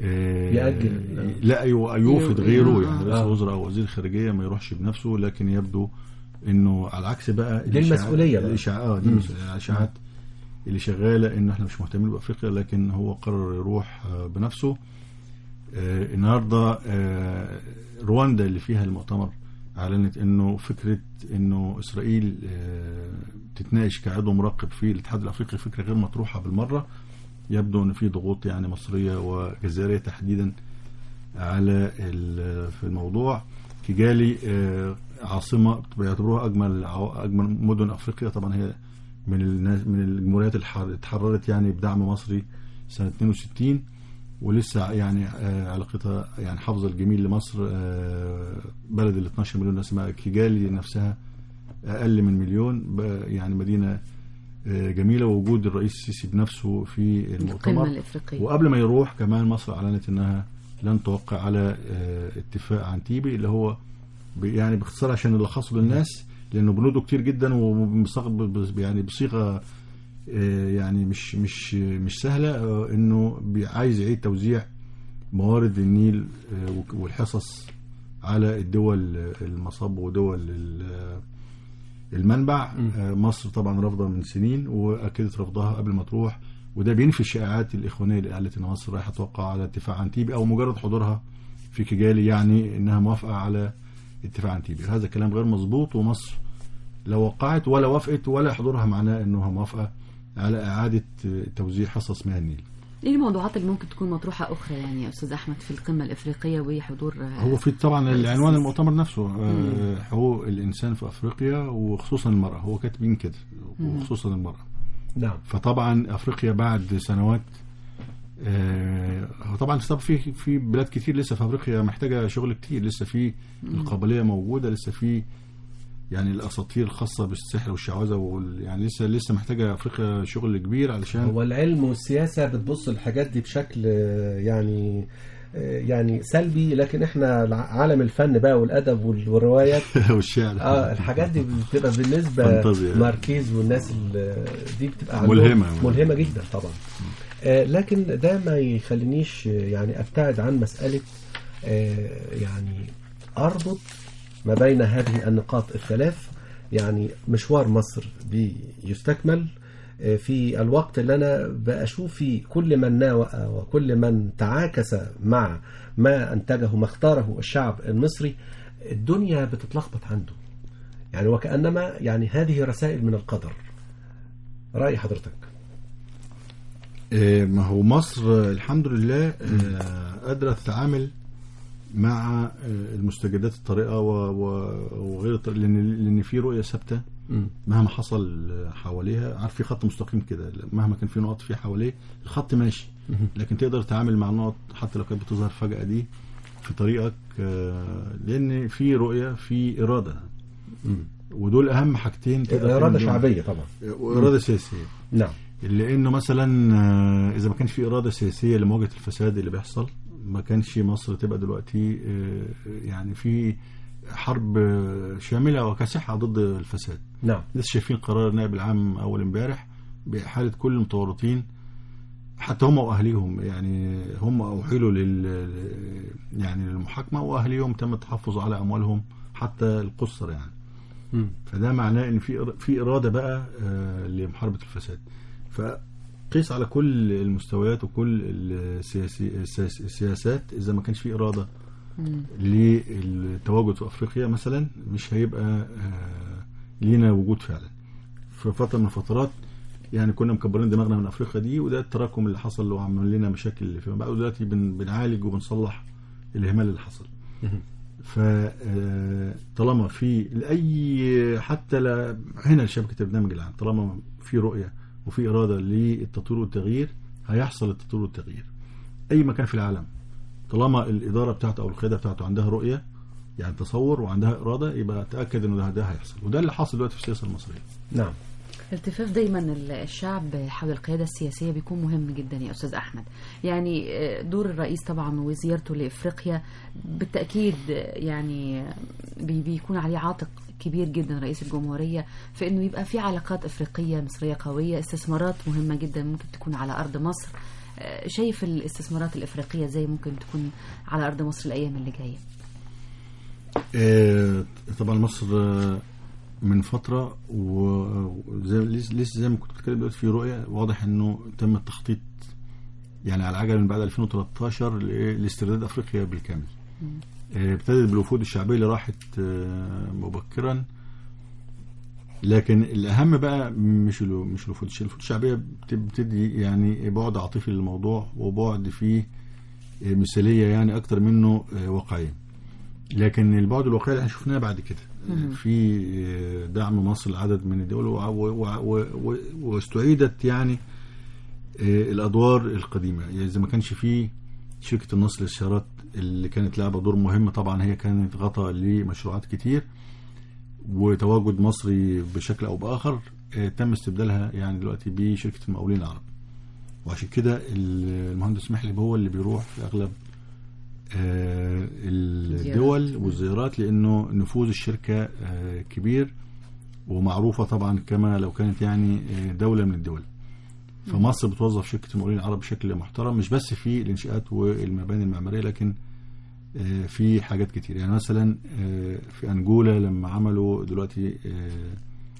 آه، يأجل. لا يو- يوفد يو- غيره آه. يعني رئيس آه. الوزراء او وزير الخارجيه ما يروحش بنفسه لكن يبدو انه على العكس بقى دي المسؤولية بقى. الاشاعات اه دي مم. المسؤولية. الاشاعات اللي شغاله انه احنا مش مهتمين بافريقيا لكن هو قرر يروح آه، بنفسه آه، النهارده آه، رواندا اللي فيها المؤتمر اعلنت انه فكره انه اسرائيل آه، تتناقش كعضو مراقب في الاتحاد الافريقي فكره غير مطروحه بالمره يبدو ان في ضغوط يعني مصريه وجزائريه تحديدا على ال- في الموضوع كيجالي آه، عاصمه بيعتبروها اجمل عو- اجمل مدن افريقيا طبعا هي من الناس من الجمهوريات اللي حر- اتحررت يعني بدعم مصري سنه 62 ولسه يعني آه، علاقتها يعني حافظه الجميل لمصر آه، بلد ال 12 مليون ناس اسمها كيجالي نفسها اقل من مليون ب- يعني مدينه آه، جميله ووجود الرئيس السيسي بنفسه في القمة المؤتمر الإفريقية وقبل ما يروح كمان مصر اعلنت انها لن توقع على آه، اتفاق عن تيبي اللي هو ب- يعني باختصار عشان نلخصه للناس لانه بنوده كتير جدا ومصاغ يعني بصيغه آه، يعني مش مش مش سهله آه، انه بي- عايز يعيد توزيع موارد النيل آه، وك- والحصص على الدول آه، المصب ودول ال- المنبع آه، مصر طبعا رافضه من سنين واكدت رفضها قبل ما تروح وده بينفي الشائعات الاخوانيه اللي قالت ان مصر رايحه توقع على اتفاق عن تيبي او مجرد حضورها في كيجالي يعني انها موافقه على اتفاق عن تيبي هذا كلام غير مظبوط ومصر لا وقعت ولا وافقت ولا حضورها معناه انها موافقه على اعاده آه، توزيع حصص مياه النيل ايه الموضوعات اللي ممكن تكون مطروحة أخرى يعني يا أستاذ أحمد في القمة الإفريقية وحضور هو في طبعا العنوان المؤتمر نفسه آه، حقوق الانسان في افريقيا وخصوصا المراه هو كاتبين كده وخصوصا المراه نعم فطبعا افريقيا بعد سنوات آه، هو طبعا طب في في بلاد كتير لسه في افريقيا محتاجه شغل كتير لسه في القابليه موجوده لسه في يعني الاساطير الخاصه بالسحر والشعوذه وال يعني لسه لسه محتاجه افريقيا شغل كبير علشان هو العلم والسياسة بتبص الحاجات دي بشكل آه، يعني آه، يعني سلبي لكن احنا الع- عالم الفن بقى والأدب وال- والروايات والشعر اه الحاجات دي بتبقى بالنسبة فانتازيا. ماركيز والناس ال- دي بتبقى عندهم ملهمة. ملهمة جدا طبعا آه لكن ده ما يخلينيش آه، يعني ابتعد عن مسألة آه يعني اربط ما بين هذه النقاط الثلاث يعني مشوار مصر بيستكمل آه، في الوقت اللي انا بشوف فيه كل من ناوأ وكل من تعاكس مع ما انتجه ما اختاره الشعب المصري الدنيا بتتلخبط عنده يعني وكأنما يعني هذه رسائل من القدر رأي حضرتك آه، ما هو مصر آه، الحمد لله آه، قادرة تتعامل مع آه، المستجدات الطارئة و- و- وغير الطارئة لأن لأن في رؤية ثابتة مهما حصل آه، حواليها عارف في خط مستقيم كده مهما كان في نقط فيه حواليه الخط ماشي لكن تقدر تتعامل مع النقط حتى لو كانت بتظهر فجأة دي في طريقك آه، لأن في رؤية في إرادة ودول أهم حاجتين تقدر إرادة تعمل بيهم. شعبية طبعا وإرادة سياسية نعم لانه مثلا آه، اذا ما كانش في اراده سياسيه لمواجهه الفساد اللي بيحصل ما كانش مصر تبقى دلوقتي آه، يعني في حرب آه، شامله وكاسحه ضد الفساد نعم لسه شايفين قرار النائب العام اول امبارح باحاله كل المتورطين حتى هم واهليهم يعني هم اوحلوا لل يعني للمحاكمه واهليهم تم التحفظ على اموالهم حتى القصر يعني مم. فده معناه ان في في اراده بقى آه، لمحاربه الفساد فقيس على كل المستويات وكل السياسي السياس- السياسات اذا ما كانش في اراده للتواجد في افريقيا مثلا مش هيبقى آه، لينا وجود فعلا في فتره من الفترات يعني كنا مكبرين دماغنا من افريقيا دي وده التراكم اللي حصل وعمل لنا مشاكل فيما بعد ودلوقتي بن- بنعالج وبنصلح الاهمال اللي حصل فطالما في اي حتى لا هنا شبكه البرنامج العام طالما في رؤيه وفي اراده للتطوير والتغيير هيحصل التطوير والتغيير اي مكان في العالم طالما الاداره بتاعته او القياده بتاعته عندها رؤيه يعني تصور وعندها اراده يبقى تاكد انه ده, ده هيحصل وده اللي حاصل دلوقتي في السياسه المصريه نعم التفاف دايما الشعب حول القيادة السياسية بيكون مهم جدا يا أستاذ أحمد يعني دور الرئيس طبعا وزيارته لإفريقيا بالتأكيد يعني بي- بيكون عليه عاتق كبير جدا رئيس الجمهورية في أنه يبقى في علاقات إفريقية مصرية قوية استثمارات مهمة جدا ممكن تكون على أرض مصر آه، شايف الاستثمارات الافريقيه ازاي ممكن تكون على ارض مصر الايام اللي جايه آه، طبعا مصر آه، من فتره وزي لسه لسه زي ما كنت بتكلم دلوقتي في رؤيه واضح انه تم التخطيط يعني على العجله من بعد 2013 ل- لاسترداد افريقيا بالكامل. آه، ابتدت بالوفود الشعبيه اللي راحت آه، مبكرا لكن الاهم بقى مش الو- مش الوفود الشعبيه، الوفود الشعبيه بت- بتدي يعني بعد عاطفي للموضوع وبعد فيه آه، مثاليه يعني اكتر منه آه، واقعيه. لكن البعد الواقعي اللي احنا شفناه بعد كده في آه، دعم مصر لعدد من الدول وع- و- و- و- واستعيدت يعني آه، الادوار القديمه يعني اذا ما كانش في شركه النصر للسيارات اللي كانت لعبه دور مهم طبعا هي كانت غطاء لمشروعات كتير وتواجد مصري بشكل او باخر آه، تم استبدالها يعني دلوقتي بشركه المقاولين العرب وعشان كده المهندس محلب هو اللي بيروح في اغلب آه، الدول والزيارات لانه نفوذ الشركه آه، كبير ومعروفه طبعا كما لو كانت يعني آه، دوله من الدول فمصر بتوظف شركه المقاولين العرب بشكل محترم مش بس في الانشاءات والمباني المعماريه لكن آه، في حاجات كتير يعني مثلا آه، في انجولا لما عملوا دلوقتي آه،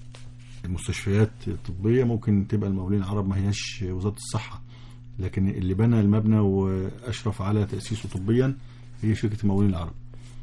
المستشفيات الطبيه ممكن تبقى المقاولين العرب ما هياش وزاره الصحه لكن اللي بنى المبنى واشرف على تاسيسه طبيا هي شركه المقاولين العرب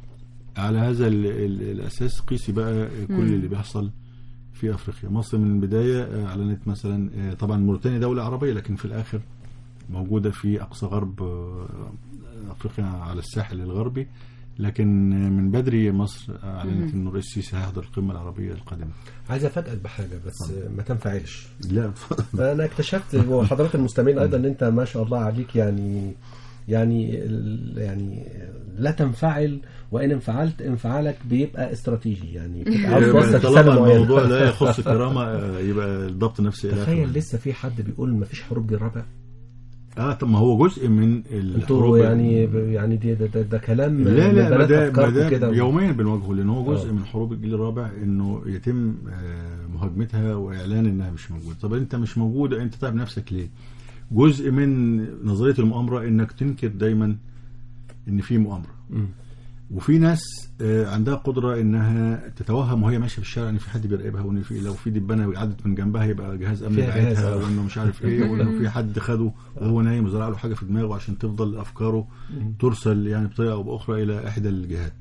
على هذا ال ال الاساس قيسي بقى كل مم. اللي بيحصل في افريقيا مصر من البدايه آه، اعلنت مثلا آه، طبعا موريتانيا دوله عربيه لكن في الاخر موجوده في اقصى غرب آه، افريقيا على الساحل الغربي لكن آه، من بدري مصر اعلنت انه الرئيس السيسي هيحضر القمه العربيه القادمه عايز افاجئك بحاجه بس ما تنفعلش لا انا اكتشفت وحضرات المستمعين ايضا ان انت ما شاء الله عليك يعني يعني ال- يعني لا تنفعل وان انفعلت انفعالك بيبقى استراتيجي يعني بتبقى عاوز توصل طالما رساله معينه الموضوع لا يخص الكرامه آه، يبقى الضبط نفسي إلى تخيل آخره. لسه في حد بيقول ما فيش حروب جيل رابع اه طب ما هو جزء من الحروب انتوا يعني يعني دي ده, ده, ده كلام لا لا ما بنات ده, ما أفكاركم ده كده. يوميا بنواجهه لان هو جزء آه. من حروب الجيل الرابع انه يتم آه، مهاجمتها واعلان انها مش موجوده طب انت مش موجوده انت تعب نفسك ليه جزء من نظريه المؤامره انك تنكر دايما ان في مؤامره مم. وفي ناس آه، عندها قدره انها تتوهم وهي ماشيه في الشارع ان في حد بيراقبها وان في لو في دبانه عدت من جنبها يبقى جهاز امن فيها جهاز، بعتها آه. وانه مش عارف ايه وانه في حد خده وهو نايم وزرع له حاجه في دماغه عشان تفضل افكاره ترسل يعني بطريقه او باخرى الى احدى الجهات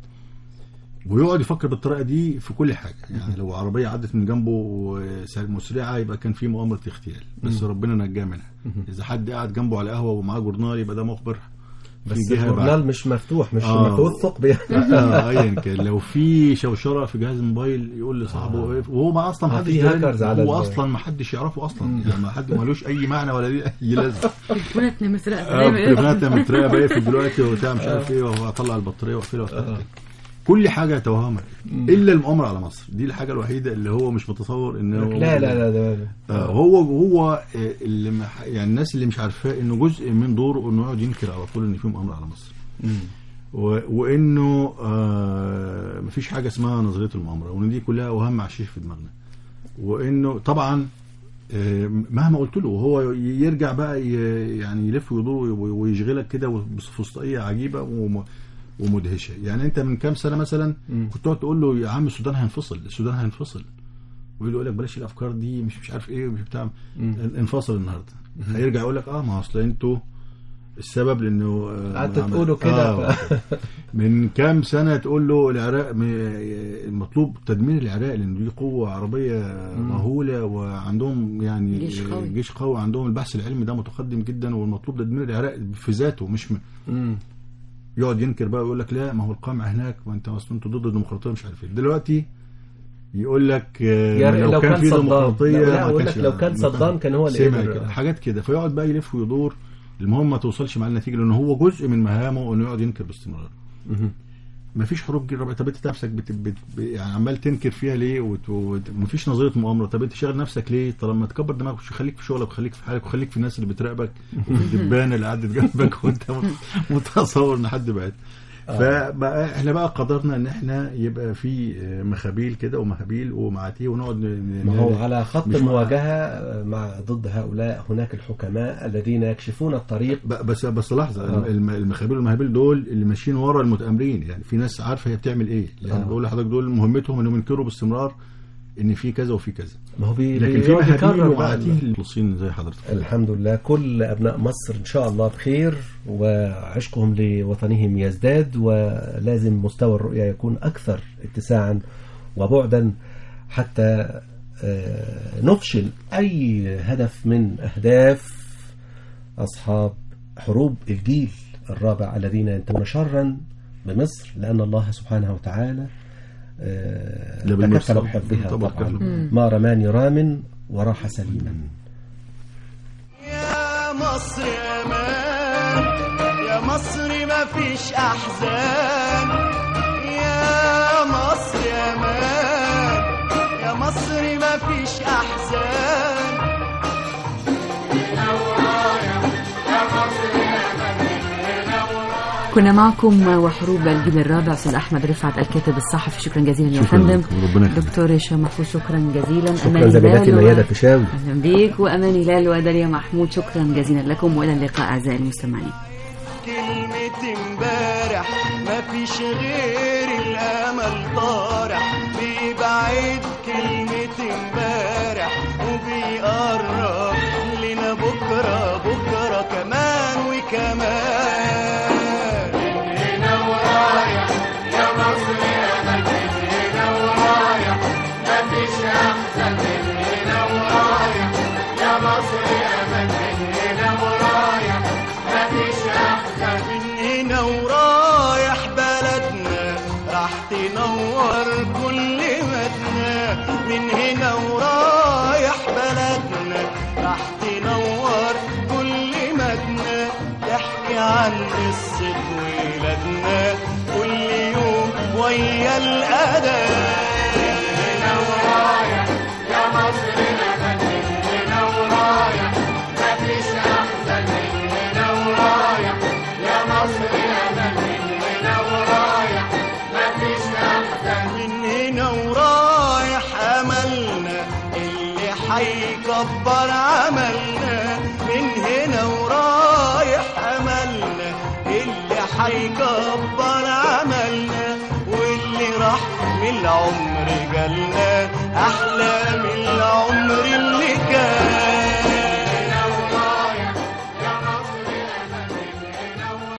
ويقعد يفكر بالطريقه دي في كل حاجه يعني لو عربيه عدت من جنبه وس- مسرعه يبقى كان في مؤامره اغتيال بس ربنا نجاه منها اذا حد قاعد جنبه على قهوه ومعاه جورنال يبقى ده مخبر في بس جهة بعد. الجورنال مش مفتوح مش آه. محطوط ثقب يعني اه ايا كان لو في شوشره في جهاز الموبايل يقول لصاحبه آه. وهو ما اصلا آه، ما حدش في داري، هاكرز على هو ال- اصلا ما حدش يعرفه اصلا يعني ما حد ملوش اي معنى ولا ليه اي لازمه تليفوناتنا مسرقه اه دايما إيه؟ تليفوناتها متراقبه اقفل دلوقتي وبتاع مش عارف ايه وهطلع البطاريه واقفلها وافتح كل حاجه توهمها الا المؤامره على مصر دي الحاجه الوحيده اللي هو مش متصور انه لا لا لا ده آه هو هو آه، اللي مح- يعني الناس اللي مش عارفاه انه جزء من دوره انه يقعد ينكر على طول ان في مؤامره على مصر و- وانه آه مفيش حاجه اسمها نظريه المؤامره وان دي كلها اوهام عشيش في دماغنا وانه طبعا آه، مهما قلت له وهو ي- يرجع بقى ي- يعني يلف ويدور وي- ويشغلك كده بفسطائيه عجيبه وم- ومدهشه يعني انت من كام سنه مثلا كنت تقعد تقول له يا عم السودان هينفصل السودان هينفصل ويقول لك بلاش الافكار دي مش مش عارف ايه مش بتاع انفصل النهارده هيرجع يقول لك اه ما هو اصل انتوا السبب لانه آه، قعدتوا ما- تقولوا كده. آه من كام سنه تقول له العراق م- المطلوب تدمير العراق لان دي قوه عربيه مهوله وعندهم يعني جيش قوي. جيش قوي عندهم البحث العلمي ده متقدم جدا والمطلوب تدمير العراق في ذاته مش م... مم. يقعد ينكر بقى ويقول لك لا ما هو القمع هناك وانت اصلا انتوا ضد الديمقراطيه مش عارف ايه دلوقتي يقول لك آه، يعني لو كان في صدام ديمقراطيه لا, لا ما اقول كانش- لك لو كان صدام كان هو اللي سمع قدر- كده حاجات كده فيقعد بقى يلف ويدور المهم ما توصلش معاه النتيجه لان هو جزء من مهامه انه يقعد ينكر باستمرار مهم. ما فيش حروب جيل رابع طب انت نفسك بت... بت... ب- يعني عمال تنكر فيها ليه وت... وت... مفيش نظريه مؤامره طب انت شاغل نفسك ليه طالما تكبر دماغك وش- خليك في شغلك وخليك في حالك وخليك في الناس اللي بتراقبك وفي الدبانه اللي قعدت جنبك وانت مت- متصور ان حد بعد فبقى احنا بقى قدرنا ان احنا يبقى في آه، مخابيل كده ومخابيل ومعاتيه ونقعد ن- ما هو ن- على خط مش مع- المواجهة مع ضد هؤلاء هناك الحكماء الذين يكشفون الطريق ب- بس بس لحظه آه. الم- المخابيل والمهابيل دول اللي ماشيين ورا المتآمرين يعني في ناس عارفه هي بتعمل ايه يعني آه. بقول لحضرتك دول مهمتهم انهم ينكروا باستمرار ان في كذا وفي كذا ما هو بي لكن في بيقعد مهابيل يكرر بقى ومعاتيه المخلصين زي حضرتك الحمد لله كل أبناء مصر إن شاء الله بخير وعشقهم لوطنهم يزداد ولازم مستوى الرؤية يكون أكثر اتساعا وبعدا حتى آه، نفشل أي هدف من أهداف أصحاب حروب الجيل الرابع الذين ينتمون شرا بمصر لأن الله سبحانه وتعالى آه، لا بالمرسل. تكفل بحفظها طبعا. طبعا ما رماني رام وراح سليما يا مصر امان يا مصر ما فيش احزان يا مصر امان يا مصر ما فيش احزان كنا معكم وحروب الجيل الرابع استاذ احمد رفعت الكاتب الصحفي شكرا جزيلا يا شكراً فندم لك، وربنا يخليك. دكتور هشام محفوظ شكرا جزيلا شكرا أمان زميلتي هلال و- ميادة فيشاوي اهلا بيك وامان هلال وداليا محمود شكرا جزيلا لكم والى اللقاء اعزائي المستمعين كلمة امبارح مفيش غير الامل طارح بيبعد كلمة امبارح وبيقرب لنا بكرة بكرة كمان وكمان من هنا ورايح يا مصر يا مجد هنا ورايح مفيش احسن من هنا ورايح يا مصر يا مجد هنا ورايح مفيش احسن من هنا ورايح بلدنا راح تنور كل مدنا من هنا ورايح بلدنا راح تنور كل مدنا تحكي عن قصة ولادنا كل يوم ويا الأذان هنا ورايح يا مصر يا مجد هنا ورايح مفيش أحسن من هنا ورايح يا مصر يا مجد هنا ورايح مفيش أحسن من هنا ورايح أملنا اللي حيكبر عملنا من هنا ورايح أملنا اللي حيكبر عملنا واللي راح من العمر جالنا أحلى من العمر اللي كان